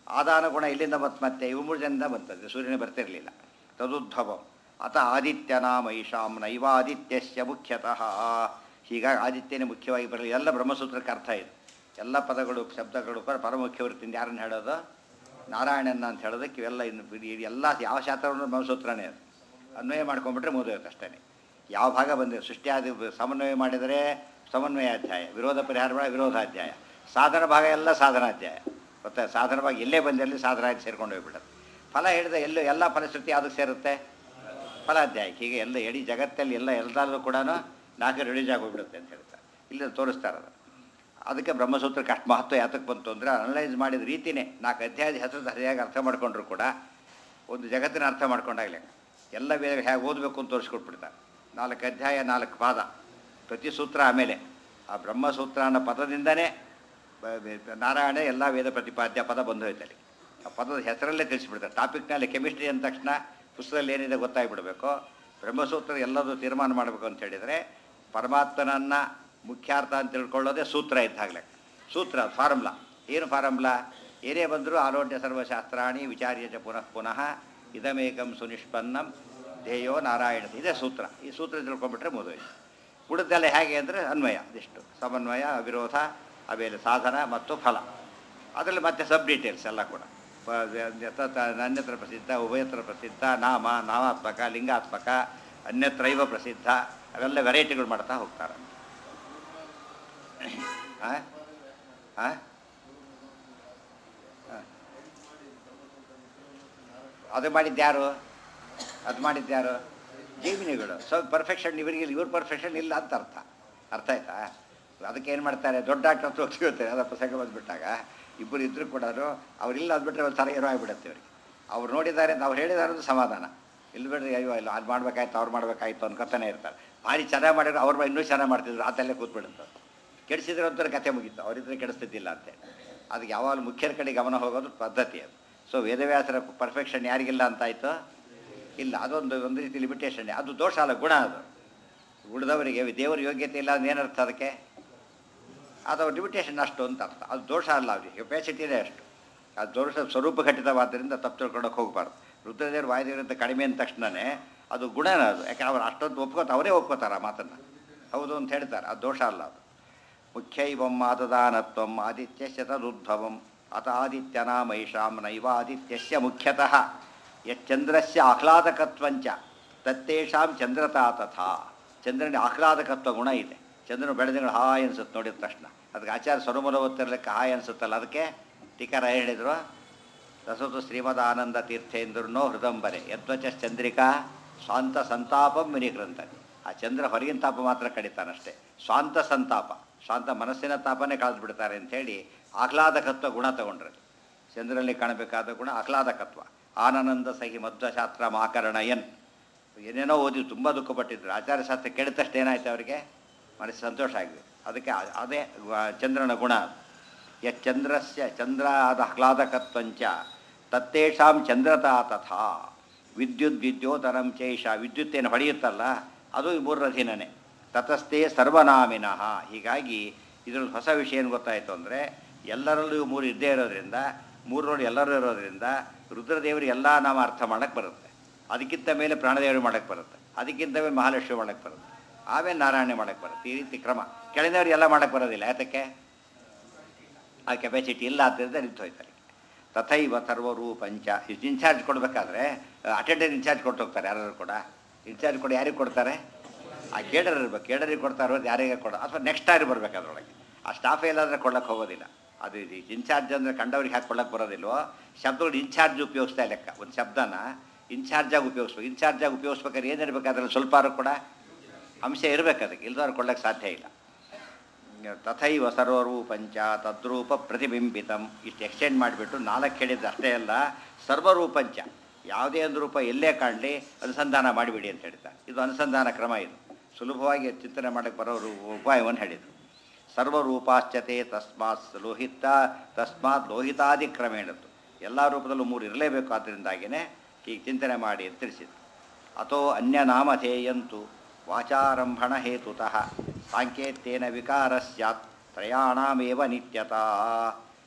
ಆದಾನ ಗುಣ ಇಲ್ಲಿಂದ ಬಂತು ಮತ್ತೆ ಇವು ಮೂರು ಜನದಿಂದ ಬಂತದ್ದು ಸೂರ್ಯನೇ ಬರ್ತಿರಲಿಲ್ಲ ತದುದ್ಭವಂ ಅತ ಆದಿತ್ಯನಾಮೈಷಾಂ ನೈವಾದಿತ್ಯಸ್ಯ ಮುಖ್ಯತಃ ಹೀಗಾಗಿ ಆದಿತ್ಯನೇ ಮುಖ್ಯವಾಗಿ ಬರಲಿ ಎಲ್ಲ ಬ್ರಹ್ಮಸೂತ್ರಕ್ಕೆ ಅರ್ಥ ಇದೆ ಎಲ್ಲ ಪದಗಳು ಶಬ್ದಗಳು ಕೂಡ ಪರಮುಖ್ಯ ವೃತ್ತಿಯಿಂದ ಯಾರನ್ನು ಹೇಳೋದು ನಾರಾಯಣನ ಅಂತ ಹೇಳೋದಕ್ಕೆ ಇವೆಲ್ಲ ಇನ್ನು ಬಿಡಿ ಎಲ್ಲ ಯಾವ ಶಾಸ್ತ್ರವನ್ನು ಬ್ರಹ್ಮಸೂತ್ರನೇ ಅದು ಅನ್ವಯ ಮಾಡ್ಕೊಂಡ್ಬಿಟ್ರೆ ಮುಗಿದೋಯ್ತು ಅಷ್ಟೇ ಯಾವ ಭಾಗ ಬಂದಿದೆ ಸೃಷ್ಟಿಯಾದಿ ಸಮನ್ವಯ ಮಾಡಿದರೆ ಸಮನ್ವಯಾಧ್ಯಾಯ ವಿರೋಧ ಪರಿಹಾರ ಮಾಡಿ ವಿರೋಧಾಧ್ಯಾಯ ಸಾಧನ ಭಾಗ ಎಲ್ಲ ಸಾಧನಾಧ್ಯಾಯ ಗೊತ್ತಾ ಸಾಧನ ಭಾಗ ಎಲ್ಲೇ ಬಂದಲ್ಲಿ ಸಾಧನ ಆಗಿ ಸೇರ್ಕೊಂಡು ಹೋಗ್ಬಿಡುತ್ತೆ ಫಲ ಹೇಳಿದ ಎಲ್ಲೂ ಎಲ್ಲ ಫಲಶ್ರುತಿ ಅದಕ್ಕೆ ಸೇರುತ್ತೆ ಫಲಾಧ್ಯಾಯ ಹೀಗೆ ಎಲ್ಲ ಇಡೀ ಜಗತ್ತಲ್ಲಿ ಎಲ್ಲ ಎಲ್ಲದಲ್ಲೂ ಕೂಡ ನಾಲ್ಕು ರಿಲೀಸ್ ಆಗೋಗ್ಬಿಡುತ್ತೆ ಅಂತ ಹೇಳ್ತಾರೆ ಇಲ್ಲಿ ತೋರಿಸ್ತಾರೆ ಅದು ಅದಕ್ಕೆ ಬ್ರಹ್ಮಸೂತ್ರಕ್ಕೆ ಅಷ್ಟು ಮಹತ್ವ ಯಾತಕ್ಕೆ ಬಂತು ಅಂದರೆ ಅನಲೈಸ್ ಮಾಡಿದ ರೀತಿನೇ ನಾಲ್ಕು ಅಧ್ಯಾಯದ ಹೆಸರು ಸರಿಯಾಗಿ ಅರ್ಥ ಮಾಡ್ಕೊಂಡ್ರು ಕೂಡ ಒಂದು ಜಗತ್ತಿನ ಅರ್ಥ ಮಾಡ್ಕೊಂಡಾಗಲೇ ಎಲ್ಲ ವೇದ ಹೇಗೆ ಓದಬೇಕು ಅಂತ ತೋರಿಸ್ಕೊಟ್ಬಿಡ್ತಾರೆ ನಾಲ್ಕು ಅಧ್ಯಾಯ ನಾಲ್ಕು ಪಾದ ಪ್ರತಿ ಸೂತ್ರ ಆಮೇಲೆ ಆ ಬ್ರಹ್ಮಸೂತ್ರ ಅನ್ನೋ ಪದದಿಂದನೇ ಬ- ಬ- ನಾರಾಯಣ ಎಲ್ಲ ವೇದ ಪ್ರತಿಪಾದ್ಯ ಪದ ಬಂದು ಹೋಯ್ತಲ್ಲಿ ಆ ಪದದ ಹೆಸರಲ್ಲೇ ತಿಳಿಸ್ಬಿಡ್ತಾರೆ ಟಾಪಿಕ್ನಲ್ಲಿ ಕೆಮಿಸ್ಟ್ರಿ ಅಂದ ತಕ್ಷಣ ಪುಸ್ತಕದಲ್ಲಿ ಏನಿದೆ ಗೊತ್ತಾಗ್ಬಿಡ್ಬೇಕು ಬ್ರಹ್ಮಸೂತ್ರ ಎಲ್ಲದೂ ತೀರ್ಮಾನ ಮಾಡಬೇಕು ಅಂತ ಹೇಳಿದರೆ ಪರಮಾತ್ಮನನ್ನು ಮುಖ್ಯಾರ್ಥ ಅಂತ ತಿಳ್ಕೊಳ್ಳೋದೇ ಸೂತ್ರ ಇದ್ದಾಗಲೇ ಸೂತ್ರ ಫಾರ್ಮುಲಾ ಏನು ಫಾರ್ಮುಲಾ ಏನೇ ಬಂದರೂ ಆಲೋಟ್ಯ ಸರ್ವಶಾಸ್ತ್ರಾಣಿ ವಿಚಾರ್ಯ ಚ ಪುನಃ ಪುನಃ ಇದಮೇಕಂ ಸುನಿಷ್ಪನ್ನಂ ಧ್ಯೇಯೋ ನಾರಾಯಣ ಇದೇ ಸೂತ್ರ ಈ ಸೂತ್ರ ತಿಳ್ಕೊಂಡ್ಬಿಟ್ರೆ ಮುಗಿದೋಯ್ತು ಉಳಿದೆಲ್ಲ ಹೇಗೆ ಅಂದರೆ ಅನ್ವಯ ಇದಿಷ್ಟು ಸಮನ್ವಯ ಅವಿರೋಧ ಆಮೇಲೆ ಸಾಧನ ಮತ್ತು ಫಲ ಅದರಲ್ಲಿ ಮತ್ತೆ ಸಬ್ ಡೀಟೇಲ್ಸ್ ಎಲ್ಲ ಕೂಡ ಪ- ತ- ತ- ಅನ್ಯತ್ರ ಪ್ರಸಿದ್ಧ ಉಭಯತ್ರ ಪ್ರಸಿದ್ಧ ನಾಮ ನಾಮಾತ್ಮಕ ಲಿಂಗಾತ್ಮಕ ಅನ್ಯತ್ರೈವ ಪ್ರಸಿದ್ಧ ಅವೆಲ್ಲ ವೆರೈಟಿಗಳು ಮಾಡ್ತಾ ಹೋಗ್ತಾರೆ ಆ? ಆ? ಆ. ಅದು ಮಾಡಿದ್ಯಾರು ಅದು ಮಾಡಿದ್ಯಾರು ಜೀವಿನಿಗಳು ಸೊ ಪರ್ಫೆಕ್ಷನ್ ಇವರಿಗೆ ಇವ್ರ ಪರ್ಫೆಕ್ಷನ್ ಇಲ್ಲ ಅಂತ ಅರ್ಥ ಅರ್ಥ ಆಯ್ತಾ ಅದಕ್ಕೆ ಏನು ಮಾಡ್ತಾರೆ ದೊಡ್ಡ ಡಾಕ್ಟರ್ ಹತ್ರ ಹೋಗ್ತಿರ್ತಾರೆ ಅದರ ಪ್ರಸಂಗ ಬಂದುಬಿಟ್ಟಾಗ ಇಬ್ಬರು ಇದ್ದರೂ ಕೂಡ ಅವರಿಲ್ಲ ಅಂದ್ಬಿಟ್ರೆ ಒಂದು ಥರ ಏನೋ ಆಗಿಬಿಡುತ್ತೆ ಇವರಿಗೆ ಅವ್ರು ನೋಡಿದ್ದಾರೆ ಅಂತ ಅವ್ರು ಹೇಳಿದ್ದಾರೆ ಅದು ಸಮಾಧಾನ ಇಲ್ಲಿ ಬಿಡ್ರಿ ಅಯ್ಯೋ ಇಲ್ಲ ಅದು ಮಾಡ್ಬೇಕಾಯ್ತು ಅವ್ರು ಮಾಡ್ಬೇಕಾಯ್ತು ಅನ್ಕೊತಾನೆ ಇರ್ತಾರೆ ಭಾರಿ ಚೆನ್ನಾಗಿ ಮಾಡಿದ್ರು ಅವ್ರು ಇನ್ನೂ ಚೆನ್ನಾಗಿ ಮಾಡ್ತಿದ್ರು ಆತಲ್ಲೇ ಕೂತ್ಬಿಡುತ್ತೆ ಕೆಡಿಸಿದ್ರೆ ಒಂಥರ ಕತೆ ಮುಗೀತು ಅವರಿದ್ರೆ ಕೆಡಿಸ್ತಿದ್ದಿಲ್ಲ ಅಂತೇಳಿ ಅದಕ್ಕೆ ಯಾವಾಗಲೂ ಮುಖ್ಯರ ಕಡೆ ಗಮನ ಹೋಗೋದು ಪದ್ಧತಿ ಅದು ಸೊ ವೇದವ್ಯಾಸರ ಪರ್ಫೆಕ್ಷನ್ ಯಾರಿಗಿಲ್ಲ ಅಂತಾಯ್ತು ಇಲ್ಲ ಅದೊಂದು ಒಂದು ರೀತಿ ಲಿಮಿಟೇಷನ್ ಅದು ದೋಷ ಅಲ್ಲ ಗುಣ ಅದು ಉಳಿದವರಿಗೆ ದೇವರ ಯೋಗ್ಯತೆ ಇಲ್ಲ ಅಂದ್ರೆ ಏನರ್ಥ ಅದಕ್ಕೆ ಅದು ಲಿಮಿಟೇಷನ್ ಅಷ್ಟು ಅಂತ ಅರ್ಥ ಅದು ದೋಷ ಅಲ್ಲ ಅವ್ರಿಗೆ ಕೆಪಾಸಿಟಿನೇ ಅಷ್ಟು ಅದು ದೋಷ ಸ್ವರೂಪ ಘಟಿತವಾದ್ದರಿಂದ ತಪ್ಪು ತಿಳ್ಕೊಳಕ್ಕೆ ಹೋಗಬಾರ್ದು ರುದ್ರದೇವರು ವಾಯುದೇವರಂತ ಕಡಿಮೆ ಅಂದ ತಕ್ಷಣವೇ ಅದು ಗುಣನ ಅದು ಯಾಕೆ ಅವ್ರು ಅಷ್ಟೊಂದು ಒಪ್ಕೋತ ಅವರೇ ಒಪ್ಕೋತಾರೆ ಆ ಮಾತನ್ನು ಹೌದು ಅಂತ ಹೇಳ್ತಾರೆ ಅದು ದೋಷ ಅಲ್ಲ ಅದು ಮುಖ್ಯೈವಂ ಆದದಾನತ್ವಂ ಆದಿತ್ಯಸ್ಯ ತದುದ್ಭವಂ ಅತ ಆದಿತ್ಯನಾಮೈಷಾಂ ನೈವ ಆದಿತ್ಯಸ್ಯ ಮುಖ್ಯತಃ ಯಚ್ಚಂದ್ರಸ್ಯ ಆಹ್ಲಾದಕತ್ವಂಚ ತತ್ತೇಷಾಂ ಚಂದ್ರತಾ ತಥಾ ಚಂದ್ರನಿಗೆ ಆಹ್ಲಾದಕತ್ವ ಗುಣ ಇದೆ ಚಂದ್ರನು ಬೆಳೆದಿಂಗಳು ಹಾಯ್ ಅನ್ಸುತ್ತೆ ನೋಡಿದ ತಕ್ಷಣ ಅದಕ್ಕೆ ಆಚಾರ್ಯ ಸ್ವರಮೂಲ ಓದ್ತಿರ್ಲಿಕ್ಕೆ ಹಾಯ್ ಅನ್ಸುತ್ತಲ್ಲ ಅದಕ್ಕೆ ಟೀಕಾರ ಹೇಳಿದರು ರಸತು ಶ್ರೀಮದ್ ಆನಂದ ತೀರ್ಥೇಂದ್ರನೋ ಹೃದಂಬರೆ ಯದ್ವಚ ಚಂದ್ರಿಕಾ ಸ್ವಾಂತ ಸಂತಾಪಂ ವಿನಿಗ್ರಂಥನೆ ಆ ಚಂದ್ರ ಹೊರಗಿನ ತಾಪ ಮಾತ್ರ ಕಡಿತಾನಷ್ಟೇ ಸ್ವಾಂತ ಸಂತಾಪ ಸ್ವಾಂತ ಮನಸ್ಸಿನ ತಾಪನೇ ಕಳೆದು ಬಿಡ್ತಾರೆ ಅಂಥೇಳಿ ಆಹ್ಲಾದಕತ್ವ ಗುಣ ತಗೊಂಡ್ರೆ ಚಂದ್ರಲ್ಲಿ ಕಾಣಬೇಕಾದ ಗುಣ ಆಹ್ಲಾದಕತ್ವ ಆನಂದ ಸಹಿ ಮಧ್ವಶಾಸ್ತ್ರ ಮಾಕರಣಯನ್ ಏನೇನೋ ಓದಿ ತುಂಬ ದುಃಖಪಟ್ಟಿದ್ರು ಆಚಾರ್ಯ ಶಾಸ್ತ್ರ ಕೇಳಿದ ತಕ್ಷಣ ಏನಾಯ್ತು ಅವರಿಗೆ ಮನಸ್ಸು ಸಂತೋಷ ಆಗಿದೆ ಅದಕ್ಕೆ ಆ- ಅದೇ ವ- ಚಂದ್ರನ ಗುಣ ಅದು ಯಚ್ಚಂದ್ರಸ್ಯ ಚಂದ್ರ ಆದ ಆಹ್ಲಾದಕತ್ವಂಚ ತತ್ತೇಷಾಂ ಚಂದ್ರತಾ ತಥಾ ವಿದ್ಯುತ್ ವಿದ್ಯೋತರಂ ಚೈಷ ವಿದ್ಯುತ್ ಏನು ಹೊಡೆಯುತ್ತಲ್ಲ ಅದು ಈ ಮೂರರ ಅಧೀನನೇ ತತಸ್ಥೆ ಸರ್ವನಾಮಿನಃ ಹೀಗಾಗಿ ಇದರಲ್ಲಿ ಹೊಸ ವಿಷಯ ಏನು ಗೊತ್ತಾಯಿತು ಅಂದರೆ ಎಲ್ಲರಲ್ಲೂ ಇವು ಮೂರು ಇದ್ದೇ ಇರೋದ್ರಿಂದ ಮೂರರಲ್ಲಿ ಎಲ್ಲರೂ ಇರೋದ್ರಿಂದ ರುದ್ರದೇವರು ಎಲ್ಲ ನಾಮ ಅರ್ಥ ಮಾಡೋಕ್ಕೆ ಬರುತ್ತೆ ಅದಕ್ಕಿಂತ ಮೇಲೆ ಪ್ರಾಣದೇವರು ಮಾಡೋಕ್ಕೆ ಬರುತ್ತೆ ಅದಕ್ಕಿಂತ ಮೇಲೆ ಮಹಾಲಕ್ಷ್ಮಿ ಮಾಡೋಕ್ಕೆ ಬರುತ್ತೆ ಆಮೇಲೆ ನಾರಾಯಣ ಮಾಡೋಕ್ಕೆ ಬರುತ್ತೆ ಈ ರೀತಿ ಕ್ರಮ ಕೆಳಗಿನವ್ರು ಎಲ್ಲ ಮಾಡೋಕ್ಕೆ ಬರೋದಿಲ್ಲ ಯಾತಕ್ಕೆ ಆ ಕೆಪಾಸಿಟಿ ಇಲ್ಲ ಆದ್ದರಿಂದ ನಿಂತು ಹೋಯ್ತಾರೆ ತಥೈವ ಸರ್ವರು ಪಂಚ ಇನ್ಚಾರ್ಜ್ ಕೊಡಬೇಕಾದ್ರೆ ಅಟೆಂಡೆರ್ ಇನ್ಚಾರ್ಜ್ ಕೊಟ್ಟು ಹೋಗ್ತಾರೆ ಯಾರು ಕೂಡ ಇನ್ಚಾರ್ಜ್ ಕೊಡಿ ಯಾರಿಗೆ ಕೊಡ್ತಾರೆ ಆ ಕೇಡರ್ ಇರ್ಬೇಕು ಕೇಡರಿಗೆ ಕೊಡ್ತಾರೋ ಯಾರಿಗೆ ಕೊಡ ಅಥವಾ ನೆಕ್ಸ್ಟ್ ಯಾರು ಬರ್ಬೇಕು ಅದರೊಳಗೆ ಆ ಸ್ಟಾಫ್ ಎಲ್ಲಾದ್ರೆ ಕೊಡಕ್ಕೆ ಹೋಗೋದಿಲ್ಲ ಅದು ಇದು ಇನ್ಚಾರ್ಜ್ ಅಂದರೆ ಕಂಡವ್ರಿಗೆ ಹಾಕಿ ಕೊಡಕ್ಕೆ ಬರೋದಿಲ್ವೋ ಶಬ್ದಗಳು ಇನ್ಚಾರ್ಜ್ ಉಪಯೋಗಿಸ್ತಾ ಲೆಕ್ಕ ಒಂದು ಶಬ್ದನ ಇನ್ಚಾರ್ಜಾಗಿ ಉಪಯೋಗಿಸ್ಬೇಕು ಇನ್ಚಾರ್ಜಾಗಿ ಉಪಯೋಗಿಸ್ಬೇಕಾದ್ರೆ ಏನಿರ್ಬೇಕು ಅದರಲ್ಲಿ ಸ್ವಲ್ಪ ಕೂಡ ಅಂಶ ಇರಬೇಕು ಅದಕ್ಕೆ ಇಲ್ದವ್ರು ಕೊಡಕ್ಕೆ ಸಾಧ್ಯ ಇಲ್ಲ ತಥೈವ ಸರ್ವರೂಪಂಚ ತದ್ರೂಪ ಪ್ರತಿಬಿಂಬಿತಂ ಇಷ್ಟು ಎಕ್ಸ್ಟೆಂಡ್ ಮಾಡಿಬಿಟ್ಟು ನಾಲ್ಕು ಹೇಳಿದ್ದು ಅಷ್ಟೇ ಅಲ್ಲ ಸರ್ವರೂಪಂಚ ಯಾವುದೇ ಒಂದು ರೂಪ ಎಲ್ಲೇ ಕಾಣಲಿ ಅನುಸಂಧಾನ ಮಾಡಿಬಿಡಿ ಅಂತ ಹೇಳ್ತಾರೆ ಇದು ಅನುಸಂಧಾನ ಕ್ರಮ ಇದು ಸುಲಭವಾಗಿ ಚಿಂತನೆ ಮಾಡೋಕ್ಕೆ ಬರೋರು ಉಪಾಯವನ್ನು ಹೇಳಿದರು ಸರ್ವರೂಪಾಶ್ಚತೆ ತಸ್ಮಾತ್ ಲೋಹಿತ ತಸ್ಮಾತ್ ಲೋಹಿತಾದಿ ಕ್ರಮೇಣದ್ದು ಎಲ್ಲ ರೂಪದಲ್ಲೂ ಮೂರು ಇರಲೇಬೇಕು ಆದ್ದರಿಂದಾಗಿಯೇ ಹೀಗೆ ಚಿಂತನೆ ಮಾಡಿ ಅಂತ ತಿಳಿಸಿದರು ಅಥೋ ಅನ್ಯನಾಮಧೇಯಂತು ವಾಚಾರಂಭಣ ಹೇತುತಃ ಸಾಂಕೇತ್ಯೇನ ವಿಕಾರ ಸ್ಯಾತ್ ತ್ರಯಾಣಾಮೇವ ನಿತ್ಯತಾ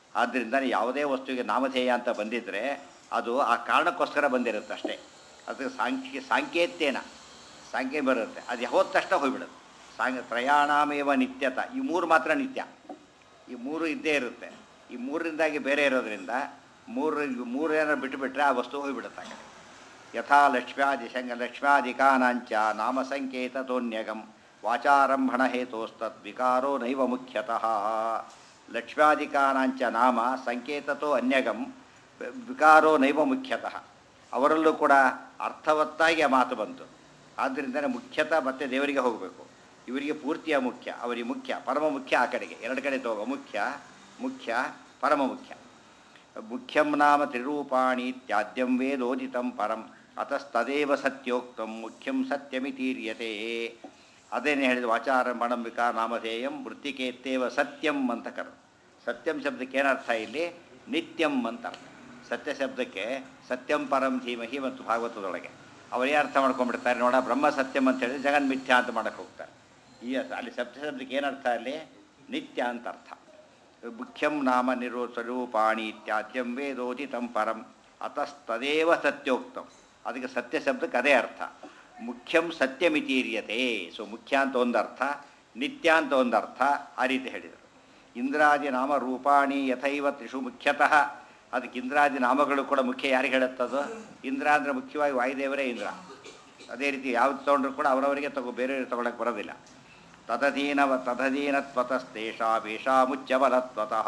ಆದ್ದರಿಂದ ಯಾವುದೇ ವಸ್ತುವಿಗೆ ನಾಮಧೇಯ ಅಂತ ಬಂದಿದ್ದರೆ ಅದು ಆ ಕಾರಣಕ್ಕೋಸ್ಕರ ಬಂದಿರುತ್ತೆ ಅಷ್ಟೇ ಅದಕ್ಕೆ ಸಾಂಖ್ಯ ಸಾಂಕೇತ್ಯೇನ ಸಾಂಖ್ಯ ಬರುತ್ತೆ ಅದು ಹೋದ ತಕ್ಷಣ ಹೋಗ್ಬಿಡುತ್ತೆ ಸಾಂಗ್ ಪ್ರಯಾಣಮೇವ ನಿತ್ಯತ ಈ ಮೂರು ಮಾತ್ರ ನಿತ್ಯ ಈ ಮೂರು ಇದ್ದೇ ಇರುತ್ತೆ ಈ ಮೂರರಿಂದಾಗಿ ಬೇರೆ ಇರೋದ್ರಿಂದ ಮೂರು ಮೂರು ಏನಾರು ಬಿಟ್ಟುಬಿಟ್ರೆ ಆ ವಸ್ತು ಹೋಗಿಬಿಡುತ್ತೆ ಆ ಕಡೆ ಯಥಾ ಲಕ್ಷ್ಮ್ಯಾದಿ ಶಂಗ ಲಕ್ಷ್ಮ್ಯಾದಿಕಾನಾಂಚ ನಾಮ ಸಂಕೇತತೋನ್ಯಗಂ ವಾಚಾರಂಭಣ ಹೇತೋಸ್ತದ್ ವಿಕಾರೋ ನೈವ ಮುಖ್ಯತಃ ಲಕ್ಷ್ಮ್ಯಾದಿಕಾನಾಂಚ ನಾಮ ಸಂಕೇತತೋ ಅನ್ಯಗಂ ವಿಕಾರೋ ನೈವ ಮುಖ್ಯತಃ ಅವರಲ್ಲೂ ಕೂಡ ಅರ್ಥವತ್ತಾಗಿ ಆ ಮಾತು ಬಂತು ಆದ್ದರಿಂದನೇ ಮುಖ್ಯತಃ ಮತ್ತೆ ದೇವರಿಗೆ ಹೋಗಬೇಕು ಇವರಿಗೆ ಪೂರ್ತಿಯ ಮುಖ್ಯ ಅವರಿಗೆ ಮುಖ್ಯ ಪರಮ ಮುಖ್ಯ ಆ ಕಡೆಗೆ ಎರಡು ಕಡೆ ತಗೋ ಮುಖ್ಯ ಮುಖ್ಯ ಪರಮ ಮುಖ್ಯ ಮುಖ್ಯಂ ನಾಮ ತ್ರಿರೂಪಾಣಿ ತ್ಯಾದ್ಯಂ ವೇದೋದಿತಂ ಪರಂ ಅತಸ್ತದೇವ ಸತ್ಯೋಕ್ತಂ ಮುಖ್ಯಂ ಸತ್ಯಮಿತೀರ್ಯತೆ ಅದೇನೇ ಹೇಳಿದ ವಾಚಾರಂಭಣಂಬಿಕಾ ನಾಮಧೇಯಂ ವೃತ್ತಿಕೇತ್ತೇವ ಸತ್ಯಂ ಅಂತ ಕರೆದು ಸತ್ಯಂ ಶಬ್ದಕ್ಕೆ ಏನರ್ಥ ಇಲ್ಲಿ ನಿತ್ಯಂ ಅಂತ ಅರ್ಥ ಸತ್ಯ ಶಬ್ದಕ್ಕೆ ಸತ್ಯಂ ಪರಂ ಧೀಮಹಿ ಮತ್ತು ಭಾಗವತದೊಳಗೆ ಅವರೇ ಅರ್ಥ ಮಾಡ್ಕೊಂಡ್ಬಿಡ್ತಾರೆ ನೋಡ ಬ್ರಹ್ಮ ಸತ್ಯಂ ಅಂತ ಹೇಳಿದ್ರೆ ಜಗನ್ ಮಿಥ್ಯ ಅಂತ ಮಾಡಕ್ಕೆ ಹೋಗ್ತಾರೆ ಈ ಅರ್ಥ ಅಲ್ಲಿ ಸತ್ಯ ಶಬ್ದಕ್ಕೆ ಏನರ್ಥ ಅಲ್ಲಿ ನಿತ್ಯ ಅಂತ ಅರ್ಥ ಮುಖ್ಯಂ ನಾಮ ನಿರೋ ಸ್ವರೂಪಾಣಿ ಇತ್ಯಾದ್ಯಂ ವೇದೋದಿತಂ ಪರಂ ಅತಸ್ತದೇವ ಸತ್ಯೋಕ್ತಂ ಅದಕ್ಕೆ ಸತ್ಯ ಶಬ್ದಕ್ಕೆ ಅದೇ ಅರ್ಥ ಮುಖ್ಯಂ ಸತ್ಯಮಿತೀರ್ಯತೆ ಸೊ ಮುಖ್ಯ ಅಂತ ಒಂದು ಅರ್ಥ ನಿತ್ಯ ಅಂತ ಒಂದು ಅರ್ಥ ಆ ರೀತಿ ಹೇಳಿದರು ಇಂದ್ರಾದಿ ನಾಮ ರೂಪಾಣಿ ಯಥೈವ ತ್ರಿಷು ಮುಖ್ಯತಃ ಅದಕ್ಕೆ ಇಂದ್ರಾದಿ ನಾಮಗಳು ಕೂಡ ಮುಖ್ಯ ಯಾರಿಗೆ ಹೇಳುತ್ತದು ಇಂದ್ರ ಅಂದರೆ ಮುಖ್ಯವಾಗಿ ವಾಯುದೇವರೇ ಇಂದ್ರ ಅದೇ ರೀತಿ ಯಾವ್ದು ತೊಗೊಂಡ್ರು ಕೂಡ ಅವರವರಿಗೆ ತಗೋ ಬೇರೆ ತಗೊಳಕ್ಕೆ ಬರೋದಿಲ್ಲ ತದಧೀನವ ತದಧೀನತ್ವತಸ್ತೇಷಾ ವೇಷಾಮುಚ್ಚಬಲತ್ವತಃ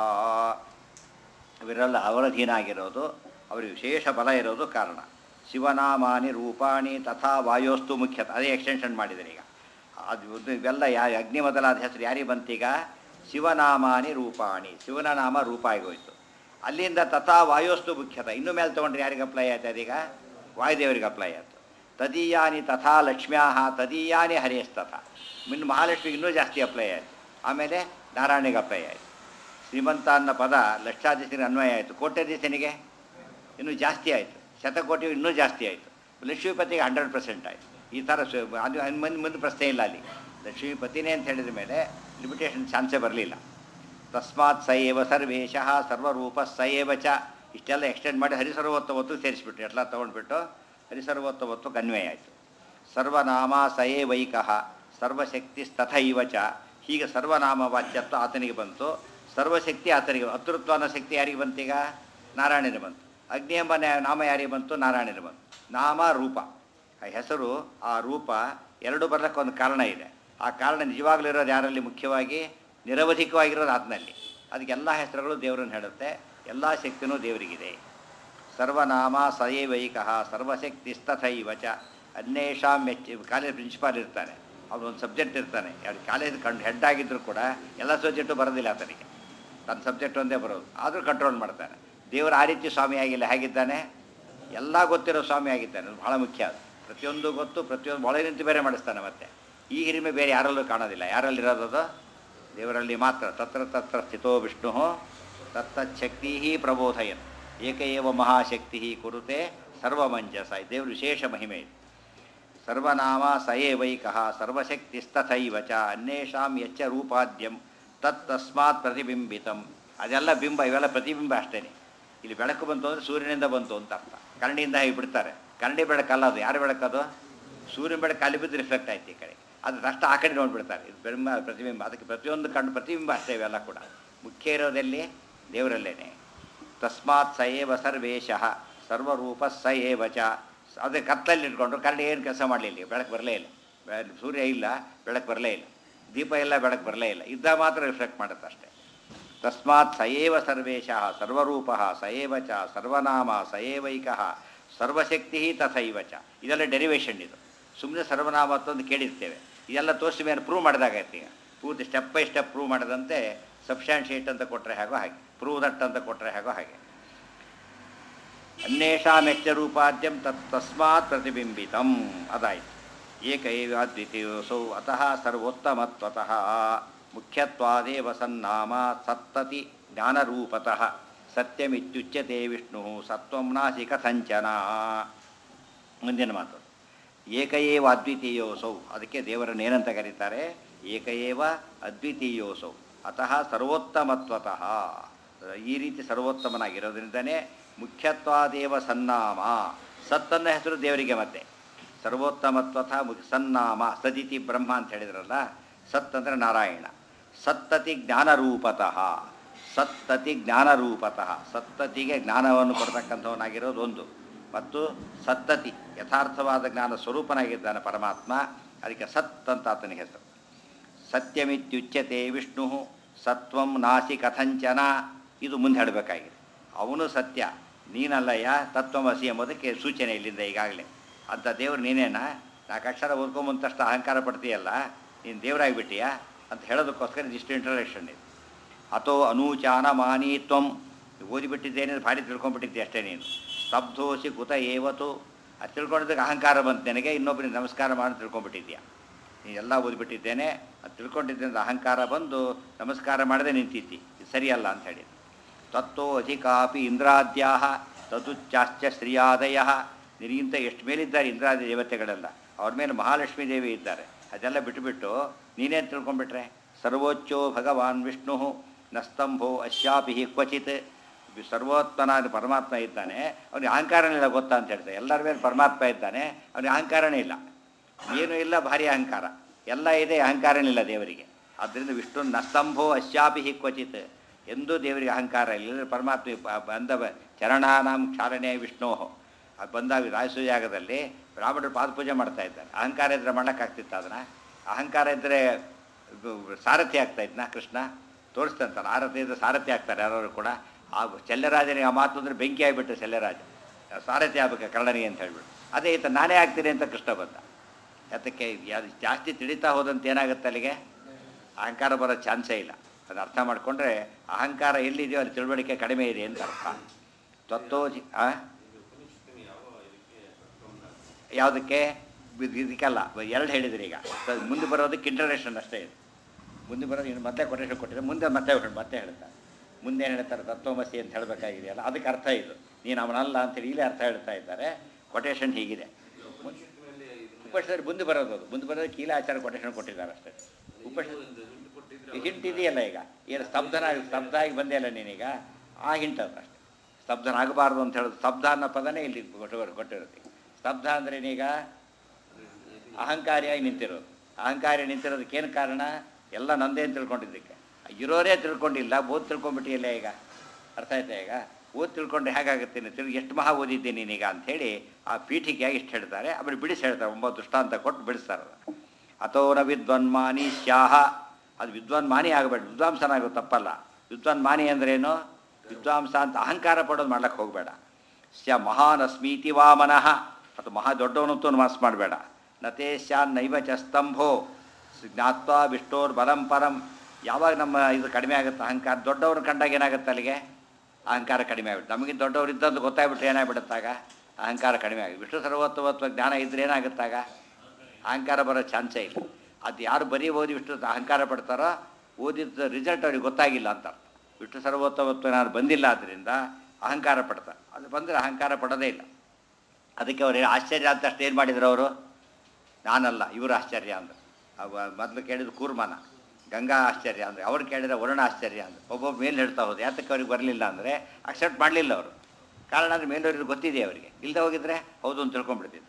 ಇವರೆಲ್ಲ ಅವರಧೀನ ಆಗಿರೋದು ಅವರಿಗೆ ವಿಶೇಷ ಬಲ ಇರೋದು ಕಾರಣ ಶಿವನಾಮಾನಿ ರೂಪಾಣಿ ತಥಾ ವಾಯೋಸ್ತು ಮುಖ್ಯತ ಅದೇ ಎಕ್ಸ್ಟೆನ್ಷನ್ ಮಾಡಿದ್ದಾರೆ ಈಗ ಅದು ಇದು ಇವೆಲ್ಲ ಯಾ ಅಗ್ನಿ ಮೊದಲಾದ ಹೆಸರು ಯಾರಿಗೆ ಬಂತೀಗ ಶಿವನಾಮಾನಿ ರೂಪಾಣಿ ಶಿವನ ನಾಮ ರೂಪ ಆಗೋಯ್ತು ಅಲ್ಲಿಂದ ತಥಾ ವಾಯೋಸ್ತು ಮುಖ್ಯತ ಇನ್ನು ಮೇಲೆ ತೊಗೊಂಡ್ರೆ ಯಾರಿಗೆ ಅಪ್ಲೈ ಆಯ್ತು ಅದೀಗ ವಾಯುದೇವರಿಗೆ ಅಪ್ಲೈ ಆಯ್ತು ತದೀಯಾನಿ ತಥಾ ಲಕ್ಷ್ಮ್ಯಾ ತದೀಯಾನಿ ಹರೇಸ್ತಥ ಇನ್ನು ಮಹಾಲಕ್ಷ್ಮಿಗೆ ಇನ್ನೂ ಜಾಸ್ತಿ ಅಪ್ಲೈ ಆಯಿತು ಆಮೇಲೆ ನಾರಾಯಣಿಗೆ ಅಪ್ಲೈ ಆಯಿತು ಶ್ರೀಮಂತ ಅನ್ನೋ ಪದ ಲಕ್ಷಾಧೀಶನಿಗೆ ಅನ್ವಯ ಆಯಿತು ಕೋಟ್ಯಾಧೀಶನಿಗೆ ಇನ್ನೂ ಜಾಸ್ತಿ ಆಯಿತು ಶತಕೋಟಿ ಇನ್ನೂ ಜಾಸ್ತಿ ಆಯಿತು ಲಕ್ಷ್ಮೀಪತಿಗೆ ಹಂಡ್ರೆಡ್ ಪರ್ಸೆಂಟ್ ಆಯಿತು ಈ ಥರ ಸ್ವ- ಅದು ಮುಂದೆ ಮುಂದೆ ಪ್ರಶ್ನೆ ಇಲ್ಲ ಅಲ್ಲಿ ಲಕ್ಷ್ಮೀಪತಿನೇ ಅಂತ ಹೇಳಿದ ಮೇಲೆ ಲಿಮಿಟೇಷನ್ ಚಾನ್ಸೇ ಬರಲಿಲ್ಲ ತಸ್ಮಾತ್ ಸ ಏವ ಸರ್ವೇಶಃ ಸರ್ವರೂಪ ಸ ಏವ ಚ ಇಷ್ಟೆಲ್ಲ ಎಕ್ಸ್ಟೆಂಡ್ ಮಾಡಿ ಹರಿಸರ್ವೋತ್ತವತ್ತು ಸೇರಿಸ್ಬಿಟ್ರು ಎಲ್ಲ ತೊಗೊಂಡ್ಬಿಟ್ಟು ಹರಿಸರ್ವೋತ್ತವತ್ತು ಕನ್ವಯ ಆಯಿತು ಸರ್ವನಾಮ ಸ ಏವೈಕಃ ಸರ್ವಶಕ್ತಿ ತಥೈವ ಚ ಹೀಗೆ ಸರ್ವನಾಮ ವಾಚ್ಯತ್ವ ಆತನಿಗೆ ಬಂತು ಸರ್ವಶಕ್ತಿ ಆತನಿಗೆ ಅತೃತ್ವ ಅನ್ನೋ ಶಕ್ತಿ ಯಾರಿಗೆ ಬಂತೀಗ ನಾರಾಯಣನ ಬಂತು ಅಗ್ನಿ ಎಂಬ ನ್ಯಾ- ನಾಮ ಯಾರಿಗೆ ಬಂತು ನಾರಾಯಣನ ಬಂತು ನಾಮ ರೂಪ ಆ ಹೆಸರು ಆ ರೂಪ ಎರಡು ಬರಲಿಕ್ಕೆ ಒಂದು ಕಾರಣ ಇದೆ ಆ ಕಾರಣ ನಿಜವಾಗ್ಲೂ ಇರೋದು ಯಾರಲ್ಲಿ ಮುಖ್ಯವಾಗಿ ನಿರವಧಿಕವಾಗಿರೋದು ಆತನಲ್ಲಿ ಅದಕ್ಕೆಲ್ಲ ಹೆಸರುಗಳು ದೇವರನ್ನು ಹೇಳುತ್ತೆ ಎಲ್ಲ ಶಕ್ತಿನೂ ದೇವರಿಗಿದೆ ಸರ್ವನಾಮ ಸಯೈವೈಕಃ ಸರ್ವಶಕ್ತಿಸ್ತಥೈವ ಚ ಅನ್ಯೇಷಾಂ ಮೆಚ್ಚ ಕಾಲೇಜ್ ಪ್ರಿನ್ಸಿಪಾಲ್ ಇರ್ತಾನೆ ಅವನು ಒಂದು ಸಬ್ಜೆಕ್ಟ್ ಇರ್ತಾನೆ ಯಾರು ಕಾಲೇಜ್ ಕಂಡು ಹೆಡ್ ಆಗಿದ್ದರೂ ಕೂಡ ಎಲ್ಲ ಸಬ್ಜೆಕ್ಟು ಬರೋದಿಲ್ಲ ಆತನಿಗೆ ತನ್ನ ಸಬ್ಜೆಕ್ಟ್ ಒಂದೇ ಬರೋದು ಆದರೂ ಕಂಟ್ರೋಲ್ ಮಾಡ್ತಾನೆ ದೇವರು ಆ ರೀತಿ ಸ್ವಾಮಿ ಆಗಿಲ್ಲ ಹೇಗಿದ್ದಾನೆ ಎಲ್ಲ ಗೊತ್ತಿರೋ ಸ್ವಾಮಿ ಆಗಿದ್ದಾನೆ ಅದು ಬಹಳ ಮುಖ್ಯ ಅದು ಪ್ರತಿಯೊಂದು ಗೊತ್ತು ಪ್ರತಿಯೊಂದು ಒಳಗೆ ನಿಂತು ಬೇರೆ ಮಾಡಿಸ್ತಾನೆ ಮತ್ತೆ ಈ ಹಿರಿಮೆ ಬೇರೆ ಯಾರಲ್ಲೂ ಕಾಣೋದಿಲ್ಲ ಯಾರಲ್ಲಿರೋದು ಅದು ದೇವರಲ್ಲಿ ಮಾತ್ರ ತತ್ರ ತತ್ರ ಸ್ಥಿತೋ ವಿಷ್ಣು ತತ್ತಚ್ಛಕ್ತಿ ಪ್ರಬೋಧಯನ್ ಏಕಏವ ಮಹಾಶಕ್ತಿ ಕುರುತೆ ಸರ್ವಮಂಜಸ ಈ ದೇವರು ವಿಶೇಷ ಮಹಿಮೆ ಇದೆ ಸರ್ವನಾಮ ಸಯೇವೈಕಃ ಸರ್ವಶಕ್ತಿಸ್ತಥೈವ ಚ ಅನ್ಯೇಷಾಂ ಯಚ್ಚ ರೂಪಾದ್ಯಂ ತತ್ ತಸ್ಮಾತ್ ಪ್ರತಿಬಿಂಬಿತಂ ಅದೆಲ್ಲ ಬಿಂಬ ಇವೆಲ್ಲ ಪ್ರತಿಬಿಂಬ ಅಷ್ಟೇ ಇಲ್ಲಿ ಬೆಳಕು ಬಂತು ಅಂದರೆ ಸೂರ್ಯನಿಂದ ಬಂತು ಅಂತ ಅರ್ಥ ಕರಣಿಯಿಂದ ಹೀಗೆ ಬಿಡ್ತಾರೆ ಕರಡಿ ಬೆಳಕಲ್ಲ ಅದು ಯಾರು ಬೆಳಕದು ಸೂರ್ಯನ ಬೆಳಕು ಅಲ್ಲಿ ಬಿದ್ದು ರಿಫ್ಲೆಕ್ಟ್ ಆಯ್ತು ಈ ಕಡೆ ಅದು ತಕ್ಷಣ ಆ ಕಡೆ ನೋಡ್ಬಿಡ್ತಾರೆ ಇದು ಬಿಂಬ ಪ್ರತಿಬಿಂಬ ಅದಕ್ಕೆ ಪ್ರತಿಯೊಂದು ಕಣ್ಣು ಪ್ರತಿಬಿಂಬ ಅಷ್ಟೇ ಇವೆಲ್ಲ ಕೂಡ ಮುಖ್ಯ ಇರೋದೆಲ್ಲಿ ದೇವರಲ್ಲೇನೆ ತಸ್ಮಾತ್ ಸ ಏವ ಸರ್ವೇಶಃ ಸರ್ವರೂಪ ಸ ಏವ ಚ ಅದೇ ಕತ್ತಲ್ಲಿ ಇಟ್ಕೊಂಡ್ರು ಕರಡಿ ಏನು ಕೆಲಸ ಮಾಡಲಿಲ್ಲ ಬೆಳಕು ಬರಲೇ ಇಲ್ಲ ಬೆ- ಸೂರ್ಯ ಇಲ್ಲ ಬೆಳಕು ಬರಲೇ ಇಲ್ಲ ದೀಪ ಎಲ್ಲ ಬೆಳಕು ಬರಲೇ ಇಲ್ಲ ಇದ್ದ ಮಾತ್ರ ರಿಫ್ಲೆಕ್ಟ್ ಮಾಡುತ್ತೆ ಅಷ್ಟೇ ತಸ್ಮಾತ್ ಸ ಏವ ಸರ್ವೇಶಃ ಸರ್ವರೂಪ ಸ ಏವ ಚ ಸರ್ವನಾಮ ಸ ಏವೈಕಃ ಸರ್ವಶಕ್ತಿ ತಥೈವ ಚ ಇದೆಲ್ಲ ಡೆರಿವೇಶನ್ ಇದು ಸುಮ್ಮನೆ ಸರ್ವನಾಮ ಅಂತಂದು ಕೇಳಿರ್ತೇವೆ ಇದೆಲ್ಲ ತೋರಿಸಿ ಮೇಲೆ ಪ್ರೂವ್ ಮಾಡಿದಾಗೈತೆ ಈಗ ಪೂರ್ತಿ ಸ್ಟೆಪ್ ಬೈ ಸ್ಟೆಪ್ ಪ್ರೂವ್ ಮಾಡದಂತೆ ಸಬ್ಸ್ಟ್ಯಾನ್ಶಿಯೇಟ್ ಅಂತ ಕೊಟ್ಟರೆ ಹೇಗೋ ಹಾಗೆ ಪ್ರೂವ್ ದಟ್ ಅಂತ ಕೊಟ್ಟರೆ ಹೇಗೋ ಹಾಗೆ ಅನ್ಯೇಷಾಮೆಚ್ಚ ರೂಪಾದ್ಯಂ ತತ್ ತಸ್ಮಾತ್ ಪ್ರತಿಬಿಂಬಿತಂ ಅದಾಯಿತು ಏಕ ಏವ ದ್ವಿತೀಯೋಸೌ ಅತಃ ಸರ್ವೋತ್ತಮತ್ವತಃ ಮುಖ್ಯತ್ವಾದೇವ ಸನ್ನಾಮ ಸತ್ತತಿ ಜ್ಞಾನರೂಪತಃ ಸತ್ಯಮಿತ್ಯುಚ್ಯತೆ ವಿಷ್ಣು ಸತ್ವಂ ನಾಸಿ ಕಥಂಚನ ಮುಂದಿನ ಮಾತು ಏಕ ಏವ ಅದ್ವಿತೀಯೋಸೌ ಅದಕ್ಕೆ ದೇವರನ್ನು ಏನಂತ ಕರೀತಾರೆ ಏಕ ಏವ ಅದ್ವಿತೀಯೋಸೌ ಅತಃ ಸರ್ವೋತ್ತಮತ್ವತಃ ಈ ರೀತಿ ಸರ್ವೋತ್ತಮನಾಗಿರೋದ್ರಿಂದನೇ ಮುಖ್ಯತ್ವಾದೇವ ಸನ್ನಾಮ ಸತ್ತನ್ನ ಹೆಸರು ದೇವರಿಗೆ ಮತ್ತೆ ಸರ್ವೋತ್ತಮತ್ವಥ ಮುಖ್ಯ ಸನ್ನಾಮ ಸದಿತಿ ಬ್ರಹ್ಮ ಅಂತ ಹೇಳಿದ್ರಲ್ಲ ಸತ್ ಅಂದರೆ ನಾರಾಯಣ ಸತ್ತತಿ ಜ್ಞಾನರೂಪತಃ ಸತ್ತತಿ ಜ್ಞಾನರೂಪತಃ ಸತ್ತತಿಗೆ ಜ್ಞಾನವನ್ನು ಕೊಡ್ತಕ್ಕಂಥವನಾಗಿರೋದು ಒಂದು ಮತ್ತು ಸತ್ತತಿ ಯಥಾರ್ಥವಾದ ಜ್ಞಾನ ಸ್ವರೂಪನಾಗಿದ್ದಾನೆ ಪರಮಾತ್ಮ ಅದಕ್ಕೆ ಸತ್ ಅಂತ ಆತನಿಗೆ ಹೆಸರು ಸತ್ಯಮಿತ್ಯುಚ್ಯತೆ ವಿಷ್ಣು ಸತ್ವಂ ನಾಸಿ ಕಥಂಚನ ಇದು ಮುಂದೆ ಹೇಳಬೇಕಾಗಿದೆ ಅವನು ಸತ್ಯ ನೀನಲ್ಲಯ್ಯ ತತ್ವಮಸಿ ಎಂಬುದಕ್ಕೆ ಸೂಚನೆ ಇಲ್ಲಿಂದ ಈಗಾಗಲೇ ಅಂಥ ದೇವ್ರು ನೀನೇನಾ ನಾಲ್ಕು ಅಕ್ಷರ ಓದ್ಕೊಂಬಂತಷ್ಟು ಅಹಂಕಾರ ಪಡ್ತೀಯಲ್ಲ ನೀನು ದೇವರಾಗಿಬಿಟ್ಟಿಯಾ ಅಂತ ಹೇಳೋದಕ್ಕೋಸ್ಕರ ಇದಿಷ್ಟು ಇಂಟ್ರಡಕ್ಷನ್ ಇದೆ ಅಥೋ ಅನೂಚಾನ ಮಾನಿ ತ್ವಂ ಓದಿಬಿಟ್ಟಿದ್ದೇನೆ ಭಾರಿ ತಿಳ್ಕೊಂಡ್ಬಿಟ್ಟಿದ್ದೆ ಅಷ್ಟೇ ನೀನು ಸ್ತಬ್ಧೋಸಿ ಕುತ ಏವತು ಅದು ತಿಳ್ಕೊಂಡಿದ್ದಕ್ಕೆ ಅಹಂಕಾರ ಬಂತು ನನಗೆ ಇನ್ನೊಬ್ಬರಿಗೆ ನಮಸ್ಕಾರ ಮಾಡಿ ತಿಳ್ಕೊಂಡ್ಬಿಟ್ಟಿದ್ಯಾ ನೀ ಎಲ್ಲ ಓದ್ಬಿಟ್ಟಿದ್ದೇನೆ ಅದು ತಿಳ್ಕೊಂಡಿದ್ದರಿಂದ ಅಹಂಕಾರ ಬಂದು ನಮಸ್ಕಾರ ಮಾಡದೆ ನಿಂತಿದ್ದಿ ಇದು ಸರಿಯಲ್ಲ ಅಂತ ಹೇಳಿ ತತ್ತೋ ಅಧಿಕಾಪಿ ಇಂದ್ರಾದ್ಯಾ ತದುಚ್ಚಾಶ್ಚ ಶ್ರೀಯಾದಯ ನಿನಗಿಂತ ಎಷ್ಟು ಮೇಲಿದ್ದಾರೆ ಇಂದ್ರಾದಿ ದೇವತೆಗಳೆಲ್ಲ ಅವ್ರ ಮೇಲೆ ಮಹಾಲಕ್ಷ್ಮೀ ದೇವಿ ಇದ್ದಾರೆ ಅದೆಲ್ಲ ಬಿಟ್ಟುಬಿಟ್ಟು ನೀನೇನು ತಿಳ್ಕೊಂಡ್ಬಿಟ್ರೆ ಸರ್ವೋಚ್ಚೋ ಭಗವಾನ್ ವಿಷ್ಣು ನಸ್ತಂಭೋ ಅಶ್ಯಾಪಿ ಕ್ವಚಿತ್ ಸರ್ವೋತ್ತನಾದ ಪರಮಾತ್ಮ ಇದ್ದಾನೆ ಅವನಿಗೆ ಅಹಂಕಾರನೇ ಇಲ್ಲ ಗೊತ್ತಾ ಅಂತ ಹೇಳ್ತಾರೆ ಎಲ್ಲರ ಮೇಲೆ ಪರಮಾತ್ಮ ಇದ್ದಾನೆ ಅವನಿಗೆ ಅಹಂಕಾರನೇ ಇಲ್ಲ ಏನೂ ಇಲ್ಲ ಭಾರಿ ಅಹಂಕಾರ ಎಲ್ಲ ಇದೆ ಅಹಂಕಾರನೇ ಇಲ್ಲ ದೇವರಿಗೆ ಆದ್ದರಿಂದ ವಿಷ್ಣು ನಸ್ತಂಭೋ ಅಶ್ಯಾಪಿ ಕ್ವಚಿತ್ ಎಂದೂ ದೇವರಿಗೆ ಅಹಂಕಾರ ಇಲ್ಲ ಪರಮಾತ್ಮ ಬ- ಬಂದ ಬ- ಚರಣಾನಾಂ ಕ್ಷಾಲನೆ ವಿಷ್ಣೋ ಅದು ಬಂದಾಗ ರಾಯಸು ಜಾಗದಲ್ಲಿ ಬ್ರಾಹ್ಮಣರು ಪಾದಪೂಜೆ ಮಾಡ್ತಾ ಇದ್ದಾರೆ ಅಹಂಕಾರ ಇದ್ದರೆ ಮಾಡೋಕ್ಕಾಗ್ತಿತ್ತು ಅದನ್ನು ಅಹಂಕಾರ ಇದ್ದರೆ ಇದು ಸಾರಥಿ ಆಗ್ತಾ ಇದ್ನ ಕೃಷ್ಣ ತೋರಿಸ್ತಂತಾನೆ ಆರತಿ ಇದ್ದರೆ ಸಾರಥಿ ಆಗ್ತಾರೆ ಯಾರು ಕೂಡ ಆ ಶಲ್ಯರಾಜನಿಗೆ ಆ ಮಾತು ಅಂದರೆ ಬೆಂಕಿ ಆಗಿಬಿಟ್ಟು ಶಲ್ಯರಾಜ ಸಾರಥಿ ಆಗ್ಬೇಕು ಕರ್ಣನಿಗೆ ಅಂತ ಹೇಳ್ಬಿಟ್ಟು ಅದೇ ಈತ ನಾನೇ ಆಗ್ತೀನಿ ಅಂತ ಕೃಷ್ಣ ಬಂದ ಅದಕ್ಕೆ ಯಾವ್ದು ಜಾಸ್ತಿ ತಿಳಿತಾ ಹೋದಂತೆ ಏನಾಗುತ್ತೆ ಅಲ್ಲಿಗೆ ಅಹಂಕಾರ ಬರೋ ಚಾನ್ಸೇ ಇಲ್ಲ ಅದು ಅರ್ಥ ಮಾಡಿಕೊಂಡ್ರೆ ಅಹಂಕಾರ ಎಲ್ಲಿದೆಯೋ ಅಲ್ಲಿ ತಿಳುವಳಿಕೆ ಕಡಿಮೆ ಇದೆ ಅಂತ ಅರ್ಥ ತತ್ವೋಜಿ ಆ ಯಾವುದಕ್ಕೆ ಇದ್- ಇದಕ್ಕಲ್ಲ ಎರಡು ಹೇಳಿದ್ರಿ ಈಗ ಸ- ಮುಂದೆ ಬರೋದಕ್ಕೆ ಇಂಟರ್ನೇಷನ್ ಅಷ್ಟೇ ಇದೆ ಮುಂದೆ ಬರೋದು ಇನ್ನು ಮತ್ತೆ ಕೊಟೇಶನ್ ಕೊಟ್ಟಿದ್ರೆ ಮುಂದೆ ಮತ್ತೆ ಹೇಳ್- ಮತ್ತೆ ಹೇಳ್ತಾರೆ ಮುಂದೆ ಏನು ಹೇಳ್ತಾರೆ ತತ್ವಮಸಿ ಅಂತ ಹೇಳಬೇಕಾಗಿದೆಯಲ್ಲ ಅದಕ್ಕೆ ಅರ್ಥ ಇದು ನೀನು ಅವನಲ್ಲ ಅಂತೇಳಿ ಇಲ್ಲೇ ಅರ್ಥ ಹೇಳ್ತಾ ಇದ್ದಾರೆ ಕೊಟೇಶನ್ ಹೀಗಿದೆ ಉಪನಿಷದಲ್ಲಿ ಮುಂದೆ ಬರೋದು ಅದು ಮುಂದೆ ಬರೋದು ಕೀಲ ಆಚಾರ ಕೊಟೇಶನ್ ಕೊಟ್ಟಿದ್ದಾರೆ ಅಷ್ಟೇ ಉಪನಿಷತ್ ಹಿಂಟ್ ಇದೆಯಲ್ಲ ಈಗ ಏನು ಸ್ತಬ್ಧನ ಸ್ತಬ್ಧ ಆಗಿ ಬಂದೆಯಲ್ಲ ನೀನೀಗ ಆ ಹಿಂಟ್ ಅದು ಅಷ್ಟೇ ಸ್ತಬ್ಧನಾಗಬಾರ್ದು ಅಂತ ಹೇಳೋದು ಸ್ತಬ್ಧ ಅನ್ನೋ ಪದನೇ ಇಲ್ಲಿ ಕೊಟ್ಟು ಕೊಟ್ಟಿರುತ್ತೆ ಸ್ತಬ್ಧ ಅಂದ್ರೆ ಏನೀಗ ಅಹಂಕಾರಿಯಾಗಿ ನಿಂತಿರೋದು ಅಹಂಕಾರಿ ನಿಂತಿರೋದಕ್ಕೆ ಏನು ಕಾರಣ ಎಲ್ಲ ನಂದೇ ಅಂತ ತಿಳ್ಕೊಂಡಿದ್ದಕ್ಕೆ ಇರೋರೇ ತಿಳ್ಕೊಂಡಿಲ್ಲ ಓದ್ ತಿಳ್ಕೊಂಬಿಟ್ಟಿಲ್ಲ ಈಗ ಅರ್ಥ ಆಯ್ತಾ ಈಗ ಓದ್ ತಿಳ್ಕೊಂಡ್ರೆ ಹೇಗಾಗುತ್ತೆ ನೀನು ತಿರ್ಗಿ ಎಷ್ಟು ಮಹಾ ಓದಿದ್ದೆ ನೀನೀಗ ಅಂಥೇಳಿ ಆ ಪೀಠಿಕೆಯಾಗಿ ಇಷ್ಟು ಹೇಳ್ತಾರೆ ಆಮೇಲೆ ಬಿಡಿಸಿ ಹೇಳ್ತಾರೆ ಒಂಬತ್ತು ದೃಷ್ಟಾಂತ ಕೊಟ್ಟು ಬಿಡಿಸ್ತಾರೆ ಅದು. ಅಥೋನ ವಿದ್ವನ್ಮಾನಿ ಸ್ಯಾಹ ಅದು ವಿದ್ವಾನ್ಮಾನಿ ಆಗಬೇಡ ವಿದ್ವಾಂಸನಾಗೋದು ತಪ್ಪಲ್ಲ ವಿದ್ವಾನ್ಮಾನಿ ಅಂದ್ರೇನು ವಿದ್ವಾಂಸ ಅಂತ ಅಹಂಕಾರ ಪಡೋದು ಮಾಡ್ಲಿಕ್ಕೆ ಹೋಗಬೇಡ ಸ್ಯ ಮಹಾನ್ ಅಸ್ಮೀತಿ ವಾಮನಃ ಅದು ಮಹಾ ದೊಡ್ಡವನಂತೂ ಮಾಸ್ ಮಾಡಬೇಡ ನತೇ ಸ್ಯಾನ್ ನೈವ ಚ ಸ್ತಂಭೋ ಜ್ಞಾತ್ವಾ ವಿಷ್ಣೋರ್ ಬಲಂ ಪರಂ ಯಾವಾಗ ನಮ್ಮ ಇದು ಕಡಿಮೆ ಆಗುತ್ತೆ ಅಹಂಕಾರ ದೊಡ್ಡವ್ರು ಕಂಡಾಗ ಏನಾಗುತ್ತೆ ಅಲ್ಲಿಗೆ ಅಹಂಕಾರ ಕಡಿಮೆ ಆಗುತ್ತೆ ನಮಗೆ ದೊಡ್ಡವ್ರು ಇದ್ದದ್ದು ಗೊತ್ತಾಗ್ಬಿಟ್ರೆ ಏನಾಗ್ಬಿಡುತ್ತಾಗ ಅಹಂಕಾರ ಕಡಿಮೆ ಆಗುತ್ತೆ ವಿಷ್ಣು ಸರ್ವೋತ್ತಮತ್ವ ಜ್ಞಾನ ಇದ್ರೆ ಏನಾಗುತ್ತಾಗ ಅಹಂಕಾರ ಬರೋ ಚಾನ್ಸೇ ಇಲ್ಲ ಅದು ಯಾರು ಬರೀ ಓದಿ ವಿಷ್ಣು ಅಹಂಕಾರ ಪಡ್ತಾರೋ ಓದಿದ ರಿಸಲ್ಟ್ ಅವ್ರಿಗೆ ಗೊತ್ತಾಗಿಲ್ಲ ಅಂತ ಅರ್ಥ ವಿಷ್ಣು ಸರ್ವೋತ್ತಮತ್ವ ಏನಾದ್ರು ಬಂದಿಲ್ಲ ಆದ್ದರಿಂದ ಅಹಂಕಾರ ಪಡ್ತಾರೆ ಅದು ಬಂದರೆ ಅಹಂಕಾರ ಪಡೋದೇ ಇಲ್ಲ ಅದಕ್ಕೆ ಅವ್ರು ಆಶ್ಚರ್ಯ ಅಂತ ಅಷ್ಟು ಏನು ಮಾಡಿದ್ರು ಅವರು ನಾನಲ್ಲ ಇವರು ಆಶ್ಚರ್ಯ ಅಂದರು ಅವ ಮೊದಲು ಕೇಳಿದ್ರು ಕೂರ್ಮನ ಗಂಗಾ ಆಶ್ಚರ್ಯ ಅಂದರೆ ಅವ್ರು ಕೇಳಿದ್ರೆ ವರುಣ ಆಶ್ಚರ್ಯ ಅಂದ್ರೆ ಒಬ್ಬೊಬ್ಬ ಮೇಲೆ ಹೇಳ್ತಾ ಹೋದ್ರು ಯಾತಕ್ಕೆ ಅವ್ರಿಗೆ ಬರಲಿಲ್ಲ ಅಂದರೆ ಅಕ್ಸೆಪ್ಟ್ ಮಾಡಲಿಲ್ಲ ಅವರು ಕಾರಣ ಅಂದರೆ ಮೇಲವ್ರಿಗೆ ಗೊತ್ತಿದೆ ಅವರಿಗೆ ಇಲ್ಲದೆ ಹೋಗಿದ್ರೆ ಹೌದು ಅಂತ ತಿಳ್ಕೊಂಡ್ಬಿಡ್ತಿದ್ರು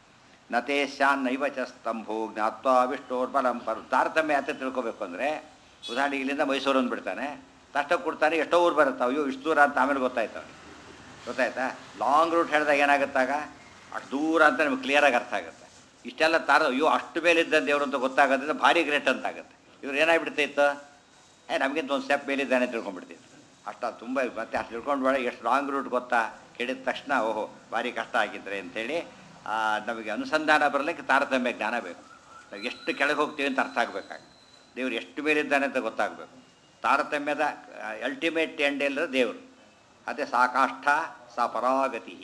ನತೇಶಾನ್ ನೈವ ಚ ಸ್ತಂಭೋ ಜ್ಞಾತ್ವಾ ವಿಷ್ಣೋರ್ಬಲಂ ಪರ ತಾರತಮ್ಯ ಯಾತ ತಿಳ್ಕೊಬೇಕು ಅಂದರೆ ಉದಾಹರಣೆಗೆ ಇಲ್ಲಿಂದ ಮೈಸೂರು ಅಂದ್ಬಿಡ್ತಾನೆ ತಷ್ಟ ಕೊಡ್ತಾನೆ ಎಷ್ಟೋ ಊರು ಬರುತ್ತೆ ಅಯ್ಯೋ ಇಷ್ಟು ದೂರ ಅಂತ ಆಮೇಲೆ ಗೊತ್ತಾಯ್ತು ಅವ್ನಿಗೆ ಗೊತ್ತಾಯ್ತಾ ಲಾಂಗ್ ರೂಟ್ ಹೇಳಿದಾಗ ಏನಾಗುತ್ತಾಗ ಅಷ್ಟು ದೂರ ಅಂತ ನಿಮ್ಗೆ ಕ್ಲಿಯರಾಗಿ ಅರ್ಥ ಆಗುತ್ತೆ ಇಷ್ಟೆಲ್ಲ ತಾರ ಅಯ್ಯೋ ಅಷ್ಟು ಮೇಲಿದ್ದ ದೇವರು ಅಂತ ಗೊತ್ತಾಗೋದ್ರಿಂದ ಭಾರಿ ಗ್ರೇಟ್ ಅಂತ ಆಗುತ್ತೆ ಇವ್ರು ಏನಾಗ್ಬಿಡ್ತಿತ್ತು ಏ ನಮಗಿಂತ ಒಂದು ಸ್ಟೆಪ್ ಮೇಲಿದ್ದಾನೆ ತಿಳ್ಕೊಂಡ್ಬಿಡ್ತಿತ್ತು ಅಷ್ಟು ತುಂಬ ಮತ್ತೆ ಅಷ್ಟು ತಿಳ್ಕೊಂಡು ಬೇಡ ಎಷ್ಟು ಲಾಂಗ್ ರೂಟ್ ಗೊತ್ತಾ ಕೇಳಿದ ತಕ್ಷಣ ಓಹೋ ಭಾರಿ ಕಷ್ಟ ಆಗಿದ್ರೆ ಅಂಥೇಳಿ ಆ, ನಮಗೆ ಅನುಸಂಧಾನ ಬರಲಿಕ್ಕೆ ತಾರತಮ್ಯ ಜ್ಞಾನ ಬೇಕು ನಾವು ಎಷ್ಟು ಕೆಳಗೆ ಹೋಗ್ತೀವಿ ಅಂತ ಅರ್ಥ ಆಗಬೇಕಾಗ ದೇವ್ರು ಎಷ್ಟು ಮೇಲಿದ್ದಾನೆ ಅಂತ ಗೊತ್ತಾಗಬೇಕು ತಾರತಮ್ಯದ ಅಲ್ಟಿಮೇಟ್ ಎಂಡ್ ಎಲ್ಲರೂ ದೇವರು ಅದೇ ಸಾಕಾಷ್ಠ ಸಾ ಪರಾಗತಿ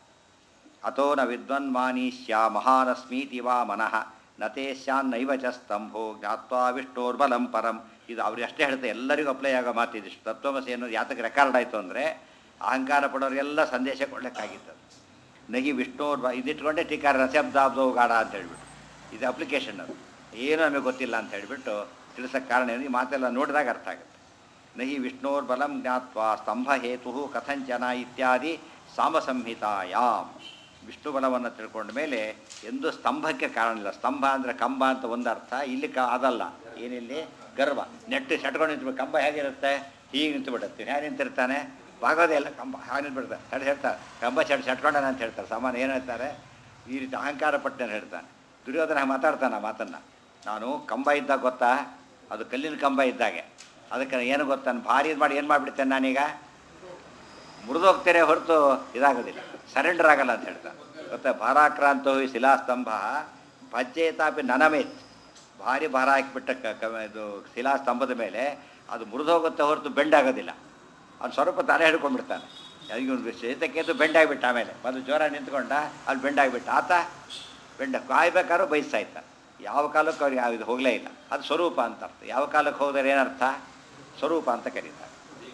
ಅಥೋ ನ ವಿದ್ವನ್ಮಾನಿ ಸ್ಯಾ ಮಹಾನಸ್ಮೀತಿ ವಾ ಮನಃ ನತೇ ಸ್ಯಾನ್ನೈವ ಚ ಸ್ತಂಭೋ ಜ್ಞಾತ್ವಾ ವಿಷ್ಣೋರ್ಬಲಂ ಪರಂ ಇದು ಅವ್ರು ಅಷ್ಟೇ ಹೇಳ್ತಾರೆ ಎಲ್ಲರಿಗೂ ಅಪ್ಲೈ ಆಗೋ ಮಾತಿದಿಷ್ಟು ತತ್ವಮಸಿ ಅನ್ನೋದು ಯಾತಕ್ಕೆ ರೆಕಾರ್ಡ್ ಆಯಿತು ಅಂದರೆ ಅಹಂಕಾರ ಪಡೋರಿಗೆಲ್ಲ ಸಂದೇಶ ಕೊಡಲಿಕ್ಕಾಗಿತ್ತು ನಗಿ ವಿಷ್ಣೋರ್ ಬ ಇದಿಟ್ಕೊಂಡೆ ಟೀಕಾರ ರಸಬ್ದಾಬ್ದೋ ಗಾಢ ಅಂತ ಹೇಳ್ಬಿಟ್ಟು ಇದು ಅಪ್ಲಿಕೇಶನ್ ಅದು ಏನೂ ನಮಗೆ ಗೊತ್ತಿಲ್ಲ ಅಂತ ಹೇಳಿಬಿಟ್ಟು ತಿಳಿಸೋಕ್ಕೆ ಕಾರಣ ಏನು ಈ ಮಾತೆಲ್ಲ ನೋಡಿದಾಗ ಅರ್ಥ ಆಗುತ್ತೆ ನಹಿ ವಿಷ್ಣೋರ್ಬಲಂ ಜ್ಞಾತ್ವಾ ಸ್ತಂಭಹೇತು ಕಥಂಚನ ಇತ್ಯಾದಿ ಸಾಮಸಂಹಿತಾಯಾಮ್ ವಿಷ್ಣು ಬಲವನ್ನು ತಿಳ್ಕೊಂಡ ಮೇಲೆ ಎಂದು ಸ್ತಂಭಕ್ಕೆ ಕಾರಣ ಇಲ್ಲ ಸ್ತಂಭ ಅಂದರೆ ಕಂಬ ಅಂತ ಒಂದು ಅರ್ಥ ಇಲ್ಲಿ ಕ ಅದಲ್ಲ ಏನಿಲ್ಲಿ ಗರ್ವ ನೆಟ್ಟು ಸಟ್ಕೊಂಡು ನಿಂತು ಕಂಬ ಹೇಗಿರುತ್ತೆ ಹೀಗೆ ನಿಂತು ಬಿಡುತ್ತೆ ಹೇಗೆ ನಿಂತಿರ್ತಾನೆ ಬಾಗೋದೇ ಇಲ್ಲ ಕಂಬ ಹಾಗೆ ನಿಂತ್ಬಿಡ್ತಾರೆ ತಡೆ ಹೇಳ್ತಾರೆ ಕಂಬ ಚಟ್ ಸಟ್ಕೊಂಡನ ಅಂತ ಹೇಳ್ತಾರೆ ಸಾಮಾನ್ಯ ಏನು ಹೇಳ್ತಾರೆ ಈ ರೀತಿ ಅಹಂಕಾರ ಪಟ್ಟನೆ ಹೇಳ್ತಾನೆ ದುರ್ಯೋಧನ ಮಾತಾಡ್ತಾನೆ ಆ ಮಾತನ್ನು ನಾನು ಕಂಬ ಇದ್ದಾಗ ಗೊತ್ತಾ ಅದು ಕಲ್ಲಿನ ಕಂಬ ಇದ್ದಾಗೆ ಅದಕ್ಕೆ ಏನು ಗೊತ್ತಾನೆ ಭಾರಿ ಇದು ಮಾಡಿ ಏನು ಮಾಡಿಬಿಡ್ತೇನೆ ನಾನೀಗ ಮುರಿದೋಗ್ತಾರೆ ಹೊರತು ಇದಾಗೋದಿಲ್ಲ ಸರೆಂಡರ್ ಆಗಲ್ಲ ಅಂತ ಹೇಳ್ತಾರೆ ಗೊತ್ತಾ ಭಾರಾಕ್ರಾಂತೋ ಈ ಶಿಲಾಸ್ತಂಭ ಭಜ್ಜೇತಾಪಿ ನನಮೇತ್ ಭಾರಿ ಭಾರ ಹಾಕಿಬಿಟ್ಟ ಕ ಕ- ಇದು ಶಿಲಾಸ್ತಂಭದ ಮೇಲೆ ಅದು ಮುರಿದೋಗುತ್ತೆ ಹೊರತು ಬೆಂಡಾಗೋದಿಲ್ಲ ಅವ್ನು ಸ್ವಲ್ಪ ತಲೆ ಹಿಡ್ಕೊಂಡ್ಬಿಡ್ತಾನೆ ಇವನು ಶೇತಕ್ಕೇತು ಬೆಂಡಾಗಿಬಿಟ್ಟ ಆಮೇಲೆ ಮೊದಲು ಜ್ವರ ನಿಂತ್ಕೊಂಡ ಅಲ್ಲಿ ಬೆಂಡಾಗಿಬಿಟ್ಟ ಆತ ಬೆಂಡ ಕಾಯ್ಬೇಕಾದ್ರೂ ಬಯಸ್ತಾ ಇದ್ದ ಯಾವ ಕಾಲಕ್ಕೂ ಅವ್ರಿಗೆ ಯಾವ ಇದು ಹೋಗಲೇ ಇಲ್ಲ ಅದು ಸ್ವರೂಪ ಅಂತ ಅರ್ಥ ಯಾವ ಕಾಲಕ್ಕೆ ಹೋದರೆ ಏನರ್ಥ ಸ್ವರೂಪ ಅಂತ ಕರೀತಾರೆ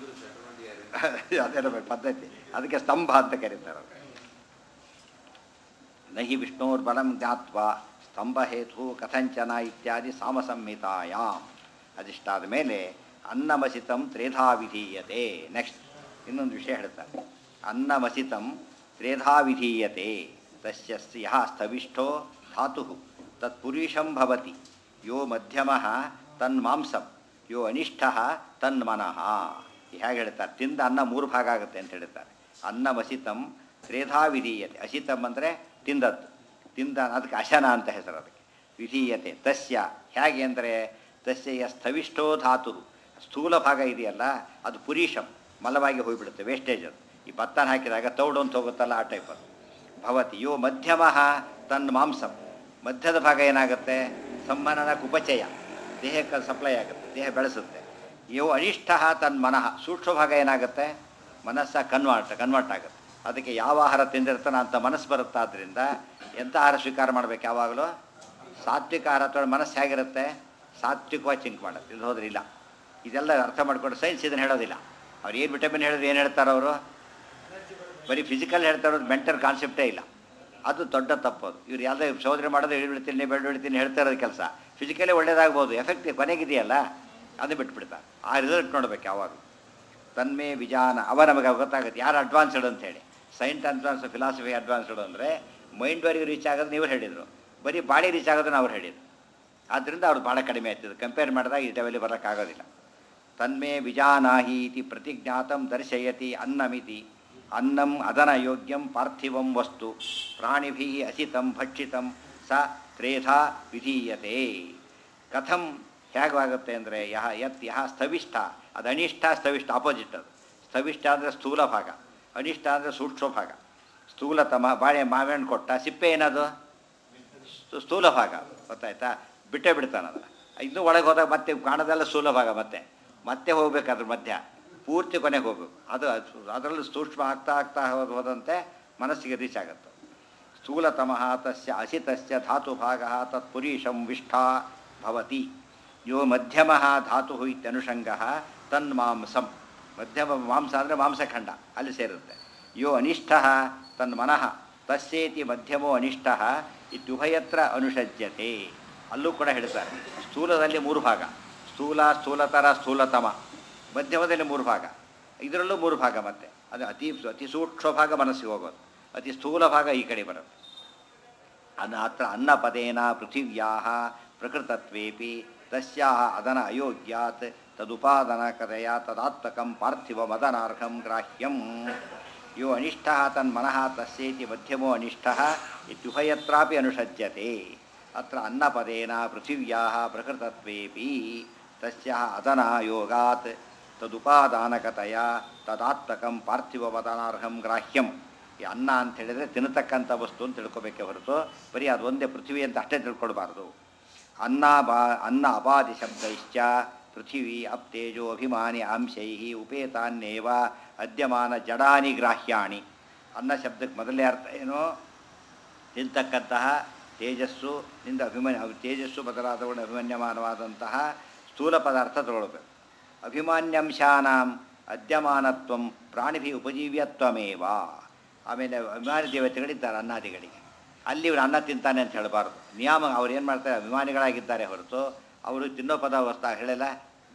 ಅದೇ ಪದ್ಧತಿ ಅದಕ್ಕೆ ಸ್ತಂಭ ಅಂತ ಕರೀತಾರೆ ಅವ್ರು. ನಹಿ ವಿಷ್ಣೋರ್ಬಲಂ ಜ್ಞಾತ್ವ ಸ್ತಂಭಹೇತು ಕಥಂಚನ ಇತ್ಯಾದಿ ಸಾಮಸಂಹಿತಾಯಾಮ್ ಅದಿಷ್ಟಾದ ಮೇಲೆ ಅನ್ನಮಸಿತಂ ತ್ರೇಧಾ ವಿಧೀಯತೆ ನೆಕ್ಸ್ಟ್ ಇನ್ನೊಂದು ವಿಷಯ ಹೇಳ್ತಾರೆ ಅನ್ನಮಸಿತಂ ತ್ರೇಧಾ ವಿಧೀಯತೆ ತಸ್ಯ ಯಹ ಸ್ಥವಿಷ್ಠೋ ಧಾತು ತತ್ಪುರುಷಂ ಭವತಿ ಯೋ ಮಧ್ಯಮ ತನ್ಮಾಂಸಂ ಯೋ ಅನಿಷ್ಠ ತನ್ಮನಃ ಹೇಗೆ ಹೇಳ್ತಾರೆ ತಿಂದ ಅನ್ನ ಮೂರು ಭಾಗ ಆಗುತ್ತೆ ಅಂತ ಹೇಳ್ತಾರೆ ಅನ್ನಮಸಿತಂ ತ್ರೇಧಾ ವಿಧೀಯತೆ ಅಸಿತಂ ಅಂದರೆ ತಿಂದದ್ದು ತಿಂದ ಅದಕ್ಕೆ ಅಶನ ಅಂತ ಹೆಸರು ಅದಕ್ಕೆ ವಿಧೀಯತೆ ತಸ್ಯ ಹೇಗೆ ಅಂದರೆ ತಸ್ಯ ಯ ಸ್ಥವಿಷ್ಠೋ ಧಾತು ಸ್ಥೂಲ ಭಾಗ ಇದೆಯಲ್ಲ ಅದು ಪುರೀಶಂ ಮಲವಾಗಿ ಹೋಗಿಬಿಡುತ್ತೆ ವೇಸ್ಟೇಜ್ ಅದು ಈ ಭತ್ತನ ಹಾಕಿದಾಗ ತೌಡು ಅಂತ ಹೋಗುತ್ತಲ್ಲ ಆ ಟೈಪ್ ಅದು ಭವತಿ ಯೋ ಮಧ್ಯಮ ತನ್ನ ಮಾಂಸಂ ಮಧ್ಯದ ಭಾಗ ಏನಾಗುತ್ತೆ ಸಂವಹನ ಉಪಚಯ ದೇಹಕ್ಕೆ ಸಪ್ಲೈ ಆಗುತ್ತೆ ದೇಹ ಬೆಳೆಸುತ್ತೆ ಯೋ ಅನಿಷ್ಠ ತನ್ನ ಮನಃ ಸೂಕ್ಷ್ಮ ಭಾಗ ಏನಾಗುತ್ತೆ ಮನಸ್ಸ ಕನ್ವರ್ಟ್ ಕನ್ವರ್ಟ್ ಆಗುತ್ತೆ ಅದಕ್ಕೆ ಯಾವ ಆಹಾರ ತಿಂದಿರ್ತಾನೆ ಅಂತ ಮನಸ್ಸು ಬರುತ್ತಾದ್ರಿಂದ ಎಂಥ ಆಹಾರ ಸ್ವೀಕಾರ ಮಾಡ್ಬೇಕು ಯಾವಾಗಲೂ ಸಾತ್ವಿಕ ಆಹಾರ ತೊಗೊಂಡು ಮನಸ್ಸು ಹೇಗಿರುತ್ತೆ ಸಾತ್ವಿಕವಾಗಿ ಚಿಂಕ್ ಮಾಡುತ್ತೆ ಇದು ಹೋದ್ರೆ ಇಲ್ಲ ಇದೆಲ್ಲ ಅರ್ಥ ಮಾಡ್ಕೊಂಡು ಸೈನ್ಸ್ ಇದನ್ನು ಹೇಳೋದಿಲ್ಲ ಅವ್ರು ಏನು ವಿಟಮಿನ್ ಹೇಳಿದ್ರೆ ಏನು ಹೇಳ್ತಾರೆ ಅವರು ಬರೀ ಫಿಸಿಕಲ್ ಹೇಳ್ತಾ ಇರೋದು ಮೆಂಟಲ್ ಕಾನ್ಸೆಪ್ಟೇ ಇಲ್ಲ ಅದು ದೊಡ್ಡ ತಪ್ಪದು ಇವ್ರು ಯಾವುದೇ ಸೋದನೆ ಮಾಡೋದು ಇಳಿಬಿಡ್ತೀನಿ ಬೆಳ್ಳು ಬಿಡ್ತೀನಿ ಹೇಳ್ತಾ ಇರೋದು ಕೆಲಸ ಫಿಸಿಕಲಿ ಒಳ್ಳೇದಾಗ್ಬೋದು ಎಫೆಕ್ಟ್ ಕೊನೆಗಿದೆಯಲ್ಲ ಅದು ಬಿಟ್ಬಿಡ್ತಾರೆ ಆ ರಿಸಲ್ಟ್ ನೋಡ್ಬೇಕು ಯಾವಾಗ ತನ್ಮೇ ವಿಜಾನ ಅವ ನಮಗೆ ಗೊತ್ತಾಗುತ್ತೆ ಯಾರು ಅಡ್ವಾನ್ಸ್ಡ್ ಅಂತೇಳಿ ಸೈನ್ಸ್ ಅಡ್ವಾನ್ಸ್ ಫಿಲಾಸಫಿ ಅಡ್ವಾನ್ಸ್ಡ್ ಅಂದರೆ ಮೈಂಡ್ವರೆಗೆ ರೀಚ್ ಆಗೋದು ನೀವು ಹೇಳಿದರು ಬರೀ ಬಾಡಿ ರೀಚ್ ಆಗೋದನ್ನ ಅವ್ರು ಹೇಳಿದ್ರು ಆದ್ದರಿಂದ ಅವ್ರು ಭಾಳ ಕಡಿಮೆ ಆಯ್ತದೆ ಕಂಪೇರ್ ಮಾಡಿದಾಗ ಈ ಲೆವೆಲ್ಲಿ ಬರೋಕ್ಕಾಗೋದಿಲ್ಲ ತನ್ಮೇ ವಿಜಾನಾಹಿ ಇತಿ ಪ್ರತಿಜ್ಞಾತಂ ದರ್ಶಯತಿ ಅನ್ನಮಿತಿ ಅನ್ನಂ ಅದನ ಯೋಗ್ಯಂ ಪಾರ್ಥಿವಂ ವಸ್ತು ಪ್ರಾಣಿಭಿ ಅಸಿತಂ ಭಕ್ಷಿತಂ ಸ ತ್ರೇಧಾ ವಿಧೀಯತೆ ಕಥಂ ಹೇಗಾಗುತ್ತೆ ಅಂದರೆ ಯಹ ಯತ್ ಯಹ ಸ್ಥವಿಷ್ಠ ಅದು ಅನಿಷ್ಠ ಸ್ಥವಿಷ್ಠ ಆಪೋಸಿಟ್ ಅದು ಸ್ಥವಿಷ್ಠ ಅಂದರೆ ಸ್ಥೂಲ ಭಾಗ ಅನಿಷ್ಠ ಅಂದರೆ ಸೂಕ್ಷ್ಮ ಭಾಗ ಸ್ಥೂಲತಮ ಬಾಳೆ ಮಾವಿನ ಕೊಟ್ಟ ಸಿಪ್ಪೆ ಏನದು ಸ್ಥ- ಸ್ಥೂಲ ಭಾಗ ಅದು ಗೊತ್ತಾಯ್ತಾ ಬಿಟ್ಟೇ ಬಿಡ್ತಾನೆ ಅದನ್ನು ಇನ್ನೂ ಒಳಗೆ ಹೋದಾಗ ಮತ್ತೆ ಕಾಣೋದೆಲ್ಲ ಸ್ಥೂಲ ಭಾಗ ಮತ್ತೆ ಮತ್ತೆ ಹೋಗ್ಬೇಕು ಅದ್ರ ಮಧ್ಯ ಪೂರ್ತಿ ಕೊನೆಗೆ ಹೋಗ್ಬೇಕು ಅದು ಅದರಲ್ಲಿ ಸೂಕ್ಷ್ಮ ಆಗ್ತಾ ಆಗ್ತಾ ಹೋದ ಹೋದಂತೆ ಮನಸ್ಸಿಗೆ ರೀಚ್ ಆಗುತ್ತೆ ಸ್ಥೂಲತಮಃ ತಸ್ಯ ಅಸಿತಸ್ಯ ಧಾತು ಭಾಗ ತತ್ಪುರೀಶಂ ವಿಷ್ಠಾ ಭವತಿ ಯೋ ಮಧ್ಯಮ ಧಾತು ಇತ್ಯನುಷಂಗ ತನ್ಮಾಂಸಂ ಮಧ್ಯಮ ಮಾಂಸ ಅಂದರೆ ಮಾಂಸಖಂಡ ಅಲ್ಲಿ ಸೇರುತ್ತೆ ಯೋ ಅನಿಷ್ಠ ತನ್ಮನಃ ತಸ್ಯೇತಿ ಮಧ್ಯಮೋ ಅನಿಷ್ಠ ಇತ್ಯುಭಯತ್ರ ಅನುಷಜ್ಯತೆ ಅಲ್ಲೂ ಕೂಡ ಹೇಳ್ತಾರೆ ಸ್ಥೂಲದಲ್ಲಿ ಮೂರು ಭಾಗ ಸ್ಥೂಲ ಸ್ಥೂಲತರ ಸ್ಥೂಲತಮ ಮಧ್ಯಮದಲ್ಲಿ ಮೂರು ಭಾಗ ಇದರಲ್ಲೂ ಮೂರು ಭಾಗ ಮತ್ತೆ ಅದು ಅತಿ ಅತಿ ಸೂಕ್ಷ್ಮ ಭಾಗ ಮನಸ್ಸಿಗೆ ಹೋಗೋದು ಅತಿ ಸ್ಥೂಲ ಭಾಗ ಈ ಕಡೆ ಬರುತ್ತೆ ಅನ್ನ ಅತ್ರ ಅನ್ನಪದೇನ ಪೃಥಿವ್ಯಾ ಪ್ರಕೃತತ್ವೇಪಿ ತಸ್ಯಾ ಅದನ ಅಯೋಗ್ಯಾತ್ ತದುಪಾದನಕತೆಯ ತದಾತ್ಮಕಂ ಪಾರ್ಥಿವಮದನಾರ್ಹಂ ಗ್ರಾಹ್ಯಂ ಯೋ ಅನಿಷ್ಠ ತನ್ಮನಃ ತಸ್ಯೇತಿ ಮಧ್ಯಮೋ ಅನಿಷ್ಠ ಇತ್ಯುಭಯತ್ರಾಪಿ ಅನುಷಜ್ಯತೆ ಅತ್ರ ಅನ್ನಪದೇನ ಪೃಥಿವ್ಯಾ ಪ್ರಕೃತತ್ವೇಪಿ ತಸ್ಯ ಅದನಾಯೋಗಾತ್ ತದುಪಾದಾನಕತೆಯ ತದಾತ್ಮಕಂ ಪಾರ್ಥಿವಮದನಾರ್ಹಂ ಗ್ರಾಹ್ಯಂ ಈ ಅನ್ನ ಅಂತ ಹೇಳಿದರೆ ತಿನ್ನತಕ್ಕಂಥ ವಸ್ತು ಅಂತ ತಿಳ್ಕೊಬೇಕೆ ಹೊರತು ಬರೀ ಅದು ಒಂದೇ ಪೃಥ್ವಿ ಅಂತ ಅಷ್ಟೇ ತಿಳ್ಕೊಳ್ಬಾರ್ದು ಅನ್ನ ಬಾ ಅನ್ನ ಅಪಾದಿ ಶಬ್ದೈಶ್ಚ ಪೃಥಿವಿ ಅಪ್ತೇಜೋ ಅಭಿಮಾನಿ ಅಂಶೈ ಉಪೇತಾನ್ಯೇವ ಅದ್ಯಮಾನ ಜಡಾನಿ ಗ್ರಾಹ್ಯಾಣಿ ಅನ್ನ ಶಬ್ದಕ್ಕೆ ಮೊದಲನೇ ಅರ್ಥ ಏನು ತಿಂತಕ್ಕಂತಹ ತೇಜಸ್ಸು ನಿಂದ ಅಭಿಮನ್ಯ ಅವ್ ತೇಜಸ್ಸು ಬದಲಾದವುಗಳ ಅಭಿಮನ್ಯಮಾನವಾದಂತಹ ಸ್ಥೂಲ ಪದಾರ್ಥ ತಗೊಳ್ಬೇಕು ಅಭಿಮಾನ್ಯಂಶಾನಾಂ ಅದ್ಯಮಾನತ್ವಂ ಪ್ರಾಣಿಭಿ ಉಪಜೀವ್ಯತ್ವಮೇವ ಆಮೇಲೆ ಅಭಿಮಾನಿ ದೇವತೆಗಳಿದ್ದಾರೆ ಅನ್ನಾದಿಗಳಿಗೆ ಅಲ್ಲಿ ಇವರು ಅನ್ನ ತಿಂತಾನೆ ಅಂತ ಹೇಳಬಾರ್ದು ನಿಯಮ ಅವ್ರು ಏನು ಮಾಡ್ತಾರೆ ಅಭಿಮಾನಿಗಳಾಗಿದ್ದಾರೆ ಹೊರತು ಅವರು ತಿನ್ನೋ ಪದ ವಸ್ತು ಹೇಳಲ್ಲ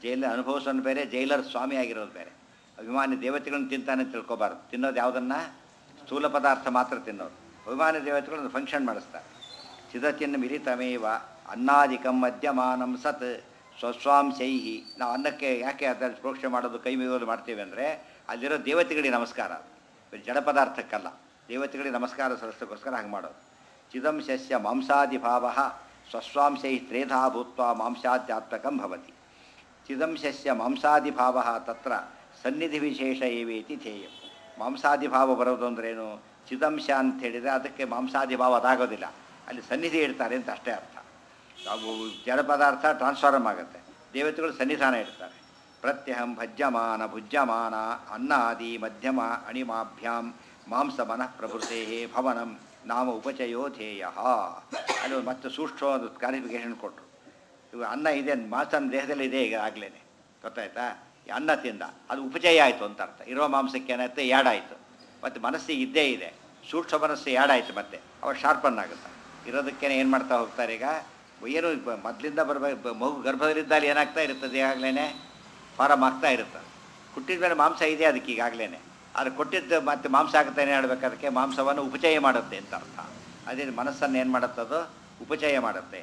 ಜೈಲ ಅನುಭವಿಸೋನು ಬೇರೆ ಜೈಲರ್ ಸ್ವಾಮಿ ಆಗಿರೋದು ಬೇರೆ ಅಭಿಮಾನಿ ದೇವತೆಗಳನ್ನ ತಿಂತಾನೆ ತಿಳ್ಕೊಬಾರ್ದು ತಿನ್ನೋದು ಯಾವುದನ್ನು ಸ್ಥೂಲ ಪದಾರ್ಥ ಮಾತ್ರ ತಿನ್ನೋದು ಅಭಿಮಾನಿ ದೇವತೆಗಳನ್ನು ಫಂಕ್ಷನ್ ಮಾಡಿಸ್ತಾರೆ ಚಿದಚಿನ್ನ ಮಿಲಿತಮೇವ ಅನ್ನಾದಿಕಂ ಮದ್ಯಮಾನಂ ಸತ್ ಸ್ವಸ್ವಾಂಶೈಹಿ ನಾವು ಅನ್ನಕ್ಕೆ ಯಾಕೆ ಅದರಲ್ಲಿ ಪ್ರೋಕ್ಷೆ ಮಾಡೋದು ಕೈ ಮುಗಿಯೋದು ಮಾಡ್ತೀವಿ ಅಂದರೆ ಅಲ್ಲಿರೋ ದೇವತೆಗಳಿಗೆ ನಮಸ್ಕಾರ ಬರೀ ಜಡ ಪದಾರ್ಥಕ್ಕಲ್ಲ ದೇವತೆಗಳಿಗೆ ನಮಸ್ಕಾರ ಸಲ್ಲಿಸೋಕ್ಕೋಸ್ಕರ ಹಾಗೆ ಮಾಡೋದು ಚಿದಂಶಸ್ಯ ಮಾಂಸಾದಿಭಾವ ಸ್ವಸ್ವಾಂಶೈ ತ್ರೇಧಾ ಭೂತ್ವ ಮಾಂಸಾಧ್ಯಾತ್ಮಕಂ ಭವತಿ ಚಿದಂಶಸ್ಯ ಮಾಂಸಾದಿಭಾವ ತತ್ರ ಸನ್ನಿಧಿ ವಿಶೇಷ ಏವೇತಿ ಧ್ಯೇಯ ಮಾಂಸಾದಿಭಾವ ಬರೋದು ಅಂದ್ರೇನು ಚಿದಂಶ ಅಂತ ಹೇಳಿದರೆ ಅದಕ್ಕೆ ಮಾಂಸಾದಿಭಾವ ಅದಾಗೋದಿಲ್ಲ ಅಲ್ಲಿ ಸನ್ನಿಧಿ ಇಡ್ತಾರೆ ಅಂತ ಅಷ್ಟೇ ಅರ್ಥ ಅವು ಜಡ ಪದಾರ್ಥ ಟ್ರಾನ್ಸ್ಫಾರ್ಮ್ ಆಗುತ್ತೆ ದೇವತೆಗಳು ಸನ್ನಿಧಾನ ಇಡ್ತಾರೆ ಪ್ರತ್ಯಹಂ ಭಜ್ಯಮಾನ ಭುಜ್ಯಮಾನ ಅನ್ನಾದಿ ಮಧ್ಯಮ ಅಣಿಮಾಭ್ಯಾಂ ಮಾಂಸ ಮನಃ ಪ್ರಭೃತೆ ಭವನಂ ನಾಮ ಉಪಚಯೋ ಧ್ಯೇಯ ಅಲ್ಲಿ ಒಂದು ಮತ್ತೆ ಸೂಕ್ಷ್ಮ ಒಂದು ಕ್ಲಾರಿಫಿಕೇಶನ್ ಕೊಟ್ಟರು ಇವಾಗ ಅನ್ನ ಇದೆ ಮಾಂಸ ನಮ್ಮ ದೇಹದಲ್ಲಿ ಇದೆ ಈಗ ಆಗಲೇ ಗೊತ್ತಾಯ್ತಾ ಈ ಅನ್ನ ತಿಂದ ಅದು ಉಪಚಯ ಆಯಿತು ಅಂತ ಅರ್ಥ ಇರೋ ಮಾಂಸಕ್ಕೆ ಏನಾಯ್ತು ಯಾಡಾಯಿತು ಮತ್ತು ಮನಸ್ಸಿಗೆ ಇದ್ದೇ ಇದೆ ಸೂಕ್ಷ್ಮ ಮನಸ್ಸು ಯಾಡಾಯಿತು ಮತ್ತೆ ಅವಾಗ ಶಾರ್ಪನ್ ಆಗುತ್ತೆ ಇರೋದಕ್ಕೇನೆ ಏನು ಮಾಡ್ತಾ ಹೋಗ್ತಾರೆ ಈಗ ಏನು ಬ- ಮೊದಲಿಂದ ಬರಬೇಕು ಮಗು ಗರ್ಭದಲ್ಲಿದ್ದಲ್ಲಿ ಏನಾಗ್ತಾ ಇರ್ತದೆ ಈಗಾಗಲೇ ಫಾರಮ್ ಆಗ್ತಾ ಇರ್ತದೆ ಹುಟ್ಟಿದ ಮೇಲೆ ಮಾಂಸ ಇದೆ ಅದಕ್ಕೆ ಈಗಾಗಲೇ ಆದರೆ ಕೊಟ್ಟಿದ್ದು ಮತ್ತೆ ಮಾಂಸ ಆಗ್ತಾನೆ ಹೇಳ್ಬೇಕು ಅದಕ್ಕೆ ಮಾಂಸವನ್ನು ಉಪಚಯ ಮಾಡುತ್ತೆ ಅಂತ ಅರ್ಥ ಅದೇ ಮನಸ್ಸನ್ನು ಏನು ಮಾಡುತ್ತದು ಉಪಚಯ ಮಾಡುತ್ತೆ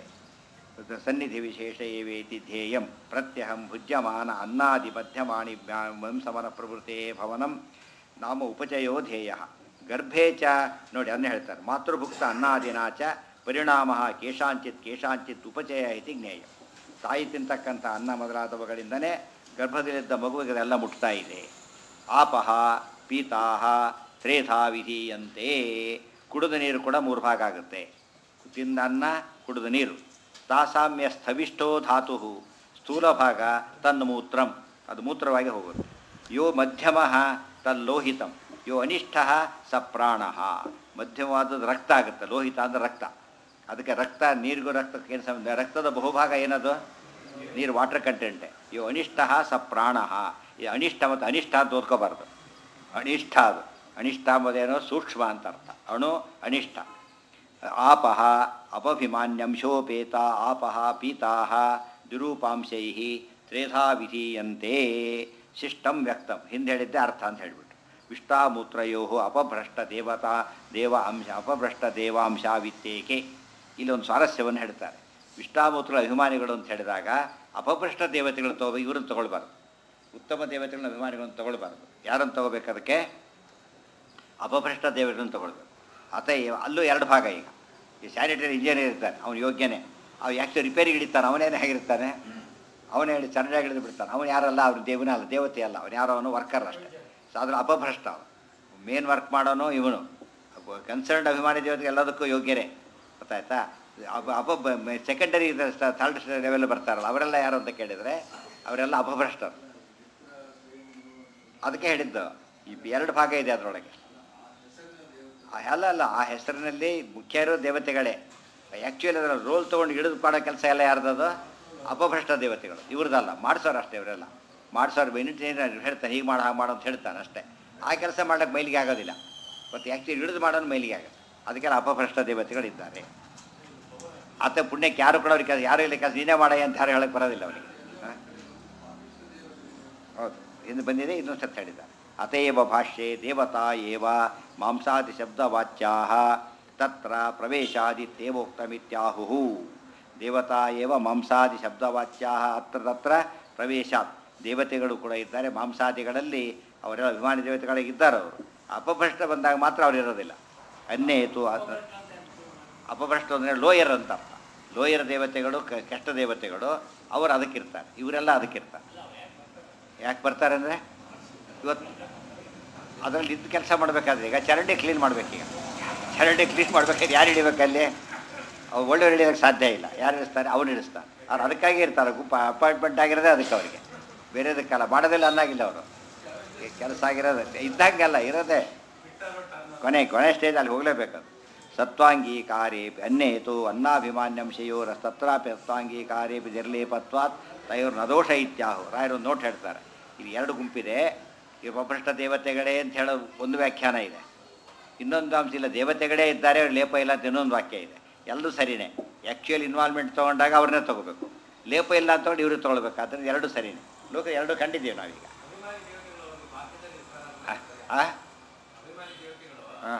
ಸನ್ನಿಧಿ ವಿಶೇಷ ಏವೇತಿ ಧ್ಯೇಯಂ ಪ್ರತ್ಯಹಂ ಭುಜ್ಯಮಾನ ಅನ್ನಾದಿ ಮಧ್ಯಮಾನಿ ವಂಸಮನ ಪ್ರವೃತ್ತೇ ಭವನಂ ನಾಮ ಉಪಚಯೋ ಧ್ಯೇಯ ಗರ್ಭೇ ಚ ನೋಡಿ ಅದನ್ನ ಹೇಳ್ತಾರೆ ಮಾತೃಭುಕ್ತ ಅನ್ನಾದಿನ ಚ ಪರಿಣಾಮ ಕೇಶಾಂಚಿತ್ ಕೇಶಾಂಚಿತ್ ಉಪಚಯ ಇತಿ ಜ್ಞೇಯ ತಾಯಿ ತಿಂತಕ್ಕಂಥ ಅನ್ನ ಮೊದಲಾದವುಗಳಿಂದನೇ ಗರ್ಭದಲ್ಲಿದ್ದ ಮಗುವಿಗೆ ಅದೆಲ್ಲ ಮುಟ್ತಾ ಇದೆ ಆಪಹ ಪೀತಾಹ ತ್ರೇಧಾ ವಿಧೀಯಂತೆ ಕುಡಿದ ನೀರು ಕೂಡ ಮೂರು ಭಾಗ ಆಗುತ್ತೆ ತಿಂದ ಅನ್ನ ಕುಡಿದ ನೀರು ತಾಸಾಮ್ಯ ಸ್ಥವಿಷ್ಠೋ ಧಾತು ಸ್ಥೂಲ ಭಾಗ ತನ್ನ ಮೂತ್ರಂ ಅದು ಮೂತ್ರವಾಗಿ ಹೋಗುತ್ತೆ ಯೋ ಮಧ್ಯಮ ತಲ್ಲೋಹಿತಂ ಯೋ ಅನಿಷ್ಠ ಸ ಪ್ರಾಣ ಮಧ್ಯಮವಾದದ್ದು ರಕ್ತ ಆಗುತ್ತೆ ಲೋಹಿತ ಅಂದರೆ ರಕ್ತ ಅದಕ್ಕೆ ರಕ್ತ ನೀರಿಗೂ ರಕ್ತಕ್ಕೆ ಏನು ಸಂಬಂಧ ರಕ್ತದ ಬಹುಭಾಗ ಏನದು ನೀರು ವಾಟರ್ ಕಂಟೆಂಟೆ ಯೋ ಅನಿಷ್ಠ ಸ ಪ್ರಾಣ ಈ ಅನಿಷ್ಠ ಮತ್ತು ಅನಿಷ್ಠ ಅಂತ ಓದ್ಕೋಬಾರ್ದು ಅನಿಷ್ಠ ಅದು ಅನಿಷ್ಠ ಎಂಬುದೇನೋ ಸೂಕ್ಷ್ಮ ಅಂತ ಅರ್ಥ ಅಣು ಅನಿಷ್ಠ ಆಪಹ ಅಪಭಿಮಾನ್ಯಂಶೋಪೇತ ಆಪಹ ಪೀತಾಹ ದುರೂಪಾಂಶೈ ತ್ರೇಧಾ ವಿಧೀಯಂತೆ ಶಿಷ್ಟಂ ವ್ಯಕ್ತಂ ಹಿಂದೆ ಹೇಳಿದ್ದೆ ಅರ್ಥ ಅಂತ ಹೇಳಿಬಿಟ್ಟು ವಿಷ್ಟಾಮೂತ್ರಯೋ ಅಪಭ್ರಷ್ಟ ದೇವತಾ ದೇವ ಅಂಶ ಅಪಭ್ರಷ್ಟ ದೇವಾಂಶ ವಿತ್ತೇಕೆ ಇಲ್ಲೊಂದು ಸ್ವಾರಸ್ಯವನ್ನು ಹೇಳ್ತಾರೆ ವಿಷ್ಟಾಮೂತ್ರ ಅಭಿಮಾನಿಗಳು ಅಂತ ಹೇಳಿದಾಗ ಅಪಭ್ರಷ್ಟ ದೇವತೆಗಳು ತಗೋ ಇವ್ರನ್ನ ತಗೊಳ್ಬಾರ್ದು ಉತ್ತಮ ದೇವತೆಗಳನ್ನ ಅಭಿಮಾನಿಗಳನ್ನು ತಗೊಳ್ಬಾರ್ದು ಯಾರನ್ನು ತಗೋಬೇಕು ಅದಕ್ಕೆ ಅಪಭ್ರಷ್ಟ ದೇವತೆಗಳನ್ನು ತಗೊಳ್ಬೇಕು ಆತ ಈ- ಅಲ್ಲೂ ಎರಡು ಭಾಗ ಈಗ ಈ ಸ್ಯಾನಿಟರಿ ಇಂಜಿನಿಯರ್ ಇರ್ತಾನೆ ಅವನು ಯೋಗ್ಯನೇ ಅವ್ನು ಯಾಕೆ ರಿಪೇರಿಗೆ ಹಿಡಿತಾನೆ ಅವನೇನು ಹೇಗಿರ್ತಾನೆ ಅವನೇ ಹೇಳಿ ಚೆನ್ನಾಗಿ ಹಿಡಿದು ಬಿಡ್ತಾನೆ ಅವನು ಯಾರಲ್ಲ ಅವ್ರು ದೇವನ ಅಲ್ಲ ದೇವತೆ ಅಲ್ಲ ಅವನು ಯಾರೋ ಅವನು ವರ್ಕರ್ ಅಷ್ಟೇ ಸೊ ಅದ್ರ ಅಪಭ್ರಷ್ಟ ಅವನು ಮೇನ್ ವರ್ಕ್ ಮಾಡೋನು ಇವನು ಕನ್ಸರ್ನ್ಡ್ ಅಭಿಮಾನಿ ದೇವತೆಗೆ ಎಲ್ಲದಕ್ಕೂ ಯೋಗ್ಯರೇ ಗೊತ್ತಾಯ್ತಾ ಅಪ ಅಪ ಸೆಕೆಂಡರಿ ಥರ್ಡ್ ಲೆವೆಲ್ ಬರ್ತಾರಲ್ಲ ಅವರೆಲ್ಲ ಯಾರು ಅಂತ ಕೇಳಿದರೆ ಅವರೆಲ್ಲ ಅಪಭ್ರಷ್ಟರು ಅದಕ್ಕೆ ಹೇಳಿದ್ದು ಈ ಎರಡು ಭಾಗ ಇದೆ ಅದರೊಳಗೆ ಆ ಅಲ್ಲ ಅಲ್ಲ ಆ ಹೆಸರಿನಲ್ಲಿ ಮುಖ್ಯ ಇರೋ ದೇವತೆಗಳೇ ಆ್ಯಕ್ಚುಲಿ ಅದರ ರೋಲ್ ತೊಗೊಂಡು ಹಿಡಿದು ಮಾಡೋ ಕೆಲಸ ಎಲ್ಲ ಯಾರ್ದದು ಅಪಭ್ರಷ್ಟ ದೇವತೆಗಳು ಇವ್ರದ್ದಲ್ಲ ಮಾಡಿಸೋರು ಅಷ್ಟೇ ಇವರೆಲ್ಲ ಮಾಡಿಸೋರು ಬೆನಿಟ್ ಹೇಳ್ತಾನೆ ಹೀಗೆ ಮಾಡು ಹಾಗೆ ಮಾಡು ಅಂತ ಹೇಳ್ತಾನೆ ಅಷ್ಟೇ ಆ ಕೆಲಸ ಮಾಡೋಕ್ಕೆ ಮೈಲಿಗೆ ಆಗೋದಿಲ್ಲ ಮತ್ತು ಆ್ಯಕ್ಚುಲಿ ಹಿಡಿದು ಮಾಡೋನು ಮೈಲಿಗೆ ಆಗುತ್ತೆ ಅದಕ್ಕೆಲ್ಲ ಅಪಭ್ರಷ್ಟ ದೇವತೆಗಳಿದ್ದಾರೆ ಆತ ಪುಣ್ಯಕ್ಕೆ ಯಾರು ಕೂಡ ಅವ್ರಿಗೆ ಕೆಲಸ ಯಾರು ಇಲ್ಲ ಕೆಲಸ ನೀನೇ ಮಾಡಯ್ಯ ಅಂತ ಯಾರು ಹೇಳಕ್ಕೆ ಬರೋದಿಲ್ಲ ಅವನಿಗೆ ಹಾಂ ಹೌದು ಎಂದು ಬಂದಿದೆ ಇನ್ನೊಂದು ಸತ್ ಹೇಳಿದ್ದಾರೆ ಅತೇವ ಭಾಷ್ಯೆ ದೇವತಾ ಏವ ಮಾಂಸಾದಿ ಶಬ್ದವಾಚ್ಯಾ ತತ್ರ ಪ್ರವೇಶಾದಿತ್ಯೇವೋಕ್ತಮಿತ್ಯಾಹು ದೇವತಾ ಏವ ಮಾಂಸಾದಿ ಶಬ್ದವಾಚ್ಯಾ ಅತ್ರ ತತ್ರ ಪ್ರವೇಶಾತ್ ದೇವತೆಗಳು ಕೂಡ ಇದ್ದಾರೆ ಮಾಂಸಾದಿಗಳಲ್ಲಿ ಅವರೆಲ್ಲ ಅಭಿಮಾನಿ ದೇವತೆಗಳಿಗಿದ್ದಾರೆ ಅವರು ಅಪಭ್ರಷ್ಟ ಬಂದಾಗ ಮಾತ್ರ ಅವ್ರು ಇರೋದಿಲ್ಲ ಅನ್ಯೇತು ಅತ- ಅಪಭ್ರಷ್ಟ ಅಂದರೆ ಲೋಯರ್ ಅಂತ ಅರ್ಥ ಲೋಯರ್ ದೇವತೆಗಳು ಕ- ಕೆಟ್ಟ ದೇವತೆಗಳು ಅವರು ಅದಕ್ಕಿರ್ತಾರೆ ಇವರೆಲ್ಲ ಅದಕ್ಕಿರ್ತಾರೆ ಯಾಕೆ ಬರ್ತಾರೆ ಅಂದರೆ ಇವತ್ತು ಅದರಲ್ಲಿ ಇದ್ದು ಕೆಲಸ ಮಾಡಬೇಕಾದ್ರೆ ಈಗ ಚರಂಡಿ ಕ್ಲೀನ್ ಮಾಡಬೇಕೀಗ ಚರಂಡಿ ಕ್ಲೀನ್ ಮಾಡ್ಬೇಕಾದ್ರೆ ಯಾರು ಹಿಡಿಬೇಕಲ್ಲಿ ಅವ್ರು ಒಳ್ಳೆಯವ್ರು ಹಿಡಿಯೋಕ್ಕೆ ಸಾಧ್ಯ ಇಲ್ಲ ಯಾರು ಇಳಿಸ್ತಾರೆ ಅವ್ನು ಹಿಡಿಸ್ತಾರೆ ಅವ್ರು ಅದಕ್ಕಾಗಿ ಇರ್ತಾರೆ ಗುಪ್ಪ ಅಪಾಯಿಂಟ್ಮೆಂಟ್ ಆಗಿರೋದೇ ಅದಕ್ಕೆ ಅವರಿಗೆ ಬೇರೆದಕ್ಕಲ್ಲ ಮಾಡೋದಿಲ್ಲ ಅನ್ನಾಗಿಲ್ಲ ಅವರು ಕೆಲಸ ಆಗಿರೋದು ಇದ್ದಂಗೆಲ್ಲ ಇರೋದೇ ಕೊನೆ ಕೊನೆ ಸ್ಟೇಜ್ ಅಲ್ಲಿ ಹೋಗಲೇಬೇಕದು ಸತ್ವಾಂಗೀಕಾರೇ ಅನ್ಯೇತು ಅನ್ನಾಭಿಮಾನ್ಯಂಶಯೋರ ತತ್ರಾಪಿ ಸತ್ವಾಂಗೀಕಾರೇ ನಿರ್ಲೇಪತ್ವಾತ್ ತಯೋರ್ ನದೋಷ ಇತ್ಯಾಹು ರಾಯರು ಒಂದು ನೋಟ್ ಹೇಳ್ತಾರೆ ಇದು ಎರಡು ಗುಂಪಿದೆ ಈ ಒಬ್ಬಷ್ಟ ದೇವತೆಗಳೇ ಅಂತ ಹೇಳೋ ಒಂದು ವ್ಯಾಖ್ಯಾನ ಇದೆ ಇನ್ನೊಂದು ಅಂಶ ಇಲ್ಲ ದೇವತೆಗಳೇ ಇದ್ದಾರೆ ಅವ್ರು ಲೇಪ ಇಲ್ಲ ಅಂತ ಇನ್ನೊಂದು ವಾಕ್ಯ ಇದೆ ಎಲ್ಲರೂ ಸರಿನೇ ಆ್ಯಕ್ಚುಯಲ್ ಇನ್ವಾಲ್ವ್ಮೆಂಟ್ ತೊಗೊಂಡಾಗ ಅವ್ರನ್ನೇ ತೊಗೋಬೇಕು ಲೇಪ ಇಲ್ಲ ಅಂತ ತಗೊಂಡು ಇವರು ತೊಗೊಳ್ಬೇಕು ಅದರಿಂದ ಎರಡು ಸರಿನೇ ಲೋಕ ಎರಡು ಕಂಡಿದ್ದೀವಿ ನಾವೀಗ ಆ? ಆ? ಆ.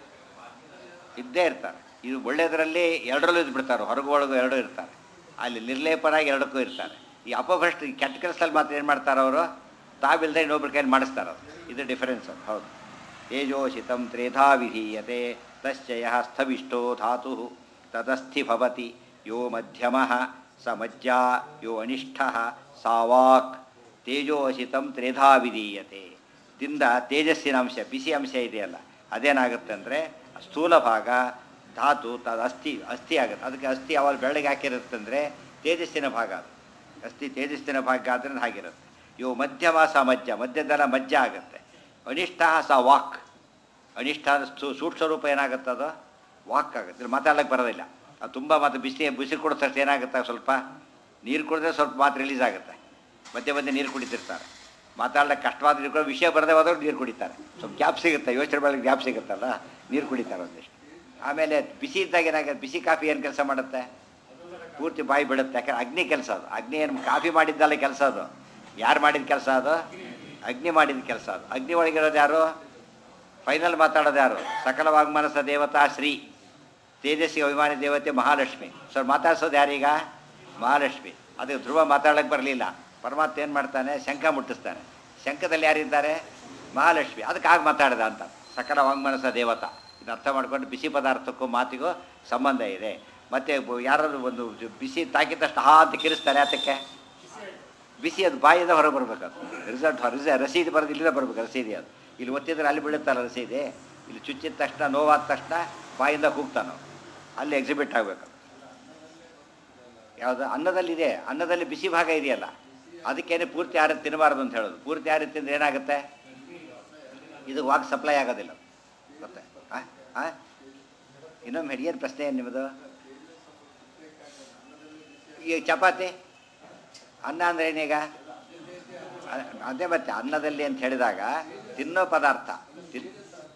ಇದ್ದೇ ಇರ್ತಾರೆ ಇದು ಒಳ್ಳೆಯದರಲ್ಲಿ ಎರಡರಲ್ಲೂ ಇದ್ದು ಬಿಡ್ತಾರೆ ಹೊರಗು ಒಳಗು ಎರಡೂ ಇರ್ತಾರೆ ಅಲ್ಲಿ ನಿರ್ಲೇಪರಾಗಿ ಎರಡಕ್ಕೂ ಇರ್ತಾರೆ ಈ ಅಪಭ್ರಷ್ಟ ಈ ಕೆಟ್ಟ ಕೆಲಸದಲ್ಲಿ ಮಾತ್ರ ಏನು ಮಾಡ್ತಾರೆ ಅವರು ತಾವಿಲ್ಲದೆ ಇನ್ನೊಬ್ರ ಕೈಲಿ ಮಾಡಿಸ್ತಾರೆ ಅದು ಇದು ಡಿಫರೆನ್ಸ್ ಅದು ಹೌದು ತೇಜೋಶಿತಂ ತ್ರೇಧಾ ವಿಧೀಯತೆ ತಶ್ಚಯ ಸ್ಥವಿಷ್ಟೋ ಧಾತು ತದಸ್ಥಿ ಭವತಿ ಯೋ ಮಧ್ಯಮ ಸ ಮಜ್ಜಾ ಯೋ ಅನಿಷ್ಠ ಸಾವಾಕ್ ತೇಜೋಶಿತಂ ತ್ರೇಧಾ ವಿಧೀಯತೆ ದಿಂದ ತೇಜಸ್ಸಿನ ಅಂಶ ಬಿಸಿ ಅಂಶ ಇದೆಯಲ್ಲ ಅದೇನಾಗುತ್ತೆ ಅಂದರೆ ಸ್ಥೂಲ ಭಾಗ ಧಾತು ತದ ಅಸ್ಥಿ ಅಸ್ಥಿ ಆಗುತ್ತೆ ಅದಕ್ಕೆ ಅಸ್ಥಿ ಯಾವಾಗ ಬೆಳಗ್ಗೆ ಹಾಕಿರುತ್ತೆ ಅಂದರೆ ತೇಜಸ್ಸಿನ ಭಾಗ ಅದು ಅಸ್ಥಿ ತೇಜಸ್ಸಿನ ಭಾಗ ಆದ್ದರಿಂದ ಹಾಗಿರುತ್ತೆ ಇವು ಮಧ್ಯಮ ಸ ಮಜ್ಜ ಮಧ್ಯದಲ್ಲ ಮಜ್ಜ ಆಗುತ್ತೆ ಅನಿಷ್ಠ ಸ ವಾಕ್ ಅನಿಷ್ಠ ಸೂ ಸೂಕ್ಷ್ಮ ರೂಪ ಏನಾಗುತ್ತೆ ಅದು ವಾಕ್ ಆಗುತ್ತೆ ಇಲ್ಲಿ ಮಾತಾಡ್ಲಿಕ್ಕೆ ಬರೋದಿಲ್ಲ ಅದು ತುಂಬ ಮಾತು ಬಿಸಿ ಬಿಸಿ ಕುಡಿದಷ್ಟು ಏನಾಗುತ್ತೆ ಸ್ವಲ್ಪ ನೀರು ಕುಡಿದ್ರೆ ಸ್ವಲ್ಪ ಮಾತು ರಿಲೀಸ್ ಆಗುತ್ತೆ ಮಧ್ಯೆ ಮಧ್ಯೆ ನೀರು ಕುಡಿತಿರ್ತಾರೆ ಮಾತಾಡ್ಲಿಕ್ಕೆ ಕಷ್ಟವಾದ ನೀರು ಕೂಡ ವಿಷಯ ಬರದೇ ಹೋದ್ರೆ ನೀರು ಕುಡಿತಾರೆ ಸ್ವಲ್ಪ ಗ್ಯಾಪ್ ಸಿಗುತ್ತೆ ಯೋಚನೆ ಮಾಡಲಿಕ್ಕೆ ಗ್ಯಾಪ್ ಸಿಗುತ್ತಲ್ಲ ನೀರು ಕುಡಿತಾರೆ ಒಂದಿಷ್ಟು ಆಮೇಲೆ ಬಿಸಿ ಇದ್ದಾಗ ಏನಾಗುತ್ತೆ ಬಿಸಿ ಕಾಫಿ ಏನು ಕೆಲಸ ಮಾಡುತ್ತೆ ಪೂರ್ತಿ ಬಾಯಿ ಬಿಡುತ್ತೆ ಯಾಕಂದ್ರೆ ಅಗ್ನಿ ಕೆಲಸ ಅದು ಅಗ್ನಿ ಏನು ಕಾಫಿ ಮಾಡಿದ್ದಲ್ಲ ಕೆಲಸ ಅದು ಯಾರು ಮಾಡಿದ ಕೆಲಸ ಅದು ಅಗ್ನಿ ಮಾಡಿದ ಕೆಲಸ ಅದು ಅಗ್ನಿ ಒಳಗಿರೋದು ಯಾರು ಫೈನಲ್ ಮಾತಾಡೋದು ಯಾರು ಸಕಲ ವಾಗ್ಮನಸ ದೇವತಾ ಶ್ರೀ ತೇಜಸ್ವಿ ಅಭಿಮಾನಿ ದೇವತೆ ಮಹಾಲಕ್ಷ್ಮಿ ಸರ್ ಮಾತಾಡ್ಸೋದು ಯಾರೀಗ ಮಹಾಲಕ್ಷ್ಮಿ ಅದು ಧ್ರುವ ಮಾತಾಡೋಕ್ಕೆ ಬರಲಿಲ್ಲ ಪರಮಾತ್ಮ ಏನು ಮಾಡ್ತಾನೆ ಶಂಖ ಮುಟ್ಟಿಸ್ತಾನೆ ಶಂಖದಲ್ಲಿ ಯಾರಿದ್ದಾರೆ ಮಹಾಲಕ್ಷ್ಮಿ ಅದಕ್ಕೆ ಆಗ ಮಾತಾಡ್ದ ಅಂತ ಸಕಲ ವಾಗ್ಮನಸ ದೇವತಾ ಇದು ಅರ್ಥ ಮಾಡ್ಕೊಂಡು ಬಿಸಿ ಪದಾರ್ಥಕ್ಕೂ ಮಾತಿಗೂ ಸಂಬಂಧ ಇದೆ ಮತ್ತು ಯಾರಾದ್ರು ಒಂದು ಬಿಸಿ ತಾಕಿದಷ್ಟು ಹಾ ಅಂತ ಕಿರಿಸ್ತಾರೆ ಅದಕ್ಕೆ ಬಿಸಿ ಅದು ಬಾಯಿಂದ ಹೊರಗೆ ಬರ್ಬೇಕು ಅದು ರಿಸಲ್ಟ್ ರಿಸ ರಸೀದಿ ಬರೋದು ಇಲ್ಲಿಂದ ಬರ್ಬೇಕು ರಸೀದಿ ಅದು ಇಲ್ಲಿ ಒತ್ತಿದ್ರೆ ಅಲ್ಲಿ ಬೀಳುತ್ತಲ್ಲ ರಸೀದಿ ಇಲ್ಲಿ ಚುಚ್ಚಿದ ತಕ್ಷಣ ನೋವಾದ ತಕ್ಷಣ ಬಾಯಿಂದ ಕೂಗ್ತಾನೋ ಅಲ್ಲಿ ಎಕ್ಸಿಬಿಟ್ ಆಗಬೇಕು ಯಾವುದು ಅನ್ನದಲ್ಲಿದೆ ಅನ್ನದಲ್ಲಿ ಬಿಸಿ ಭಾಗ ಇದೆಯಲ್ಲ ಅದಕ್ಕೇನೆ ಪೂರ್ತಿ ಆರಿ ತಿನ್ನಬಾರ್ದು ಅಂತ ಹೇಳೋದು ಪೂರ್ತಿ ಆರಿ ತಿಂದ್ರೆ ಏನಾಗುತ್ತೆ ಇದು ವಾಕ್ ಸಪ್ಲೈ ಆಗೋದಿಲ್ಲ ಮತ್ತೆ ಆ ಆ ಇನ್ನೊಮ್ಮೆ ಹೇಳಿ ಏನು ಪ್ರಶ್ನೆ ಏನು ನಿಮ್ಮದು ಈಗ ಚಪಾತಿ ಅನ್ನ ಅಂದ್ರೆ ಏನೀಗ ಅ- ಅದೇ ಮತ್ತೆ ಅನ್ನದಲ್ಲಿ ಅಂತ ಹೇಳಿದಾಗ ತಿನ್ನೋ ಪದಾರ್ಥ ತಿನ್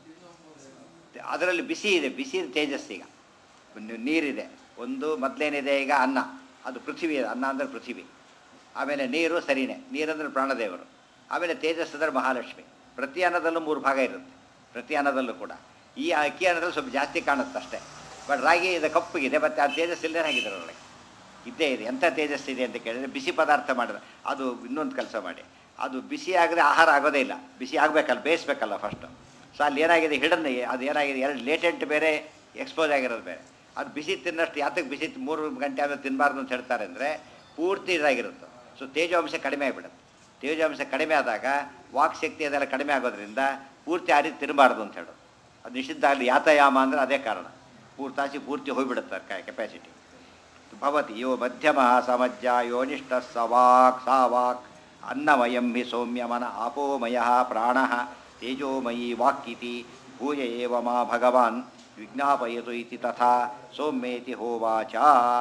ಅದರಲ್ಲಿ ಬಿಸಿ ಇದೆ ಬಿಸಿ ತೇಜಸ್ ಈಗ ಒಂದು ನೀರಿದೆ ಒಂದು ಮೊದಲೇನಿದೆ ಈಗ ಅನ್ನ ಅದು ಪೃಥ್ವಿ ಇದೆ ಅನ್ನ ಅಂದರೆ ಪೃಥ್ವಿ ಆಮೇಲೆ ನೀರು ಸರಿನೇ ನೀರಂದ್ರೆ ಪ್ರಾಣದೇವರು ಆಮೇಲೆ ತೇಜಸ್ ಅಂದರೆ ಮಹಾಲಕ್ಷ್ಮಿ ಪ್ರತಿ ಅನ್ನದಲ್ಲೂ ಮೂರು ಭಾಗ ಇರುತ್ತೆ ಪ್ರತಿ ಅನ್ನದಲ್ಲೂ ಕೂಡ ಈ ಅಕ್ಕಿ ಅನ್ನದಲ್ಲಿ ಸ್ವಲ್ಪ ಜಾಸ್ತಿ ಕಾಣುತ್ತೆ ಅಷ್ಟೇ ಬಟ್ ರಾಗಿ ಇದು ಕಪ್ಪಗಿದೆ ಮತ್ತು ಆ ತೇಜಸ್ ಇಲ್ಲದೇ ಹಾಕಿದ್ದಾರೆ ಒಳಗೆ ಇದ್ದೇ ಇದೆ ಎಂಥ ತೇಜಸ್ಸಿದೆ ಅಂತ ಕೇಳಿದ್ರೆ ಬಿಸಿ ಪದಾರ್ಥ ಮಾಡಿದ್ರೆ ಅದು ಇನ್ನೊಂದು ಕೆಲಸ ಮಾಡಿ ಅದು ಬಿಸಿ ಆಗದೆ ಆಹಾರ ಆಗೋದೇ ಇಲ್ಲ ಬಿಸಿ ಆಗಬೇಕಲ್ಲ ಬೇಯಿಸ್ಬೇಕಲ್ಲ ಫಸ್ಟು ಸೊ ಅಲ್ಲಿ ಏನಾಗಿದೆ ಹಿಡನ್ ಅದು ಏನಾಗಿದೆ ಎರಡು ಲೇಟೆಂಟ್ ಬೇರೆ ಎಕ್ಸ್ಪೋಸ್ ಆಗಿರೋದು ಬೇರೆ ಅದು ಬಿಸಿ ತಿನ್ನಷ್ಟು ಯಾತಕ್ಕೆ ಬಿಸಿ ತಿ- ಮೂರು ಗಂಟೆ ಆಮೇಲೆ ತಿನ್ನಬಾರ್ದು ಅಂತ ಹೇಳ್ತಾರೆ ಅಂದರೆ ಪೂರ್ತಿ ಇದಾಗಿರುತ್ತೆ ಸೊ ತೇಜಾಂಶ ಕಡಿಮೆ ಆಗಿಬಿಡುತ್ತೆ ತೇಜಾಂಶ ಕಡಿಮೆ ಆದಾಗ ವಾಕ್ ಶಕ್ತಿ ಅದೆಲ್ಲ ಕಡಿಮೆ ಆಗೋದ್ರಿಂದ ಪೂರ್ತಿ ಆ ರೀತಿ ತಿನ್ನಬಾರ್ದು ಅಂತ ಹೇಳೋದು ಅದು ನಿಷಿದ್ಧ ಆಗಲಿ ಯಾತಯಾಮ ಅಂದರೆ ಅದೇ ಕಾರಣ ಪೂರ್ತಾಸಿ ಪೂರ್ತಿ ಹೋಗಿಬಿಡುತ್ತೆ ಕೆಪಾಸಿಟಿ ಭವತಿ ಯೋ ಮಧ್ಯಮ ಸಮಜ್ಜ ಯೋನಿಷ್ಠ ಸವಾಕ್ ಸಾವಾಕ್ ಅನ್ನಮಯಂ ಹಿ ಸೌಮ್ಯಮನ ಆಪೋಮಯ ಪ್ರಾಣ ತೇಜೋಮಯಿ ವಾಕ್ಯಿತಿ ಭೂಯ ಏವ ಮಾ ಭಗವಾನ್ ವಿಜ್ಞಾಪಯತು ಇತಿ ತಥಾ ಸೌಮ್ಯೇತಿ ಹೋವಾಚ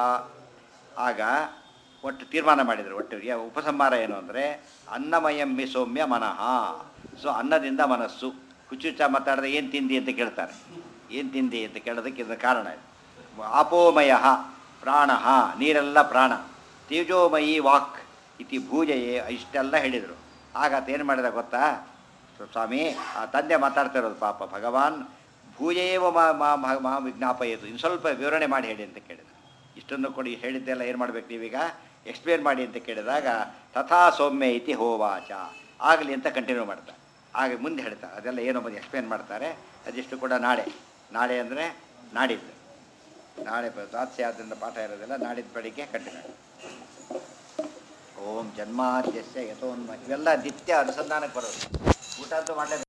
ಆಗ ಒಟ್ಟು ತೀರ್ಮಾನ ಮಾಡಿದರು ಒಟ್ಟು ಯಾ- ಉಪಸಂಹಾರ ಏನು ಅಂದರೆ ಅನ್ನಮಯಂ ಹಿ ಸೌಮ್ಯ ಮನಃ ಸೊ ಅನ್ನದಿಂದ ಮನಸ್ಸು ಹುಚ್ಚುಚ್ಚ ಮಾತಾಡಿದ್ರೆ ಏನು ತಿಂದಿ ಅಂತ ಕೇಳ್ತಾರೆ ಏನು ತಿಂದಿ ಅಂತ ಕೇಳೋದಕ್ಕೆ ಇದು ಕಾರಣ ಇದು ಆಪೋಮಯ ಪ್ರಾಣ ನೀರೆಲ್ಲ ಪ್ರಾಣ ತೇಜೋಮಯಿ ವಾಕ್ ಇತಿ ಭೂಜಯೇ ಇಷ್ಟೆಲ್ಲ ಹೇಳಿದರು ಆಗ ಏನು ಮಾಡಿದ ಗೊತ್ತಾ ಸ್ವಾಮಿ ಆ ತಂದೆ ಮಾತಾಡ್ತಾ ಇರೋದು ಪಾಪ ಭಗವಾನ್ ಭೂಜೇವ ಮಾ ಮಾ ಮಾ- ಮಾ ವಿಜ್ಞಾಪಯತು ಇನ್ನು ಸ್ವಲ್ಪ ವಿವರಣೆ ಮಾಡಿ ಹೇಳಿ ಅಂತ ಕೇಳಿದ ಇಷ್ಟನ್ನು ಕೊಡಿ ಹೇಳಿದ್ದೆಲ್ಲ ಏನು ಮಾಡ್ಬೇಕು ನೀವೀಗ ಎಕ್ಸ್ಪ್ಲೇನ್ ಮಾಡಿ ಅಂತ ಕೇಳಿದಾಗ ತಥಾ ಸೌಮ್ಯ ಇತಿ ಹೋವಾಚ ಆಗಲಿ ಅಂತ ಕಂಟಿನ್ಯೂ ಮಾಡ್ತಾರೆ ಆಗ ಮುಂದೆ ಹೇಳ್ತಾರೆ ಅದೆಲ್ಲ ಏನೋ ಬಂದು ಎಕ್ಸ್ಪ್ಲೇನ್ ಮಾಡ್ತಾರೆ ಅದಿಷ್ಟು ಕೂಡ ನಾಳೆ ನಾಳೆ ಅಂದರೆ ನಾಡಿದ್ದು ನಾಳೆ ಬ- ದ್ವಾದಶಿ ಆದ್ದರಿಂದ ಪಾಠ ಇರೋದಿಲ್ಲ ನಾಡಿದ್ದು ಬೆಳಿಗ್ಗೆ ಕಂಟಿನ್ಯೂ ಓಂ ಜನ್ಮಾದ್ಯಸ್ಯ ಯಥೋನ್ಮ ಇವೆಲ್ಲ ನಿತ್ಯ ಅನುಸಂಧಾನಕ್ಕೆ ಬರೋದು ಊಟ ಅಂತೂ ಮಾಡಲೇ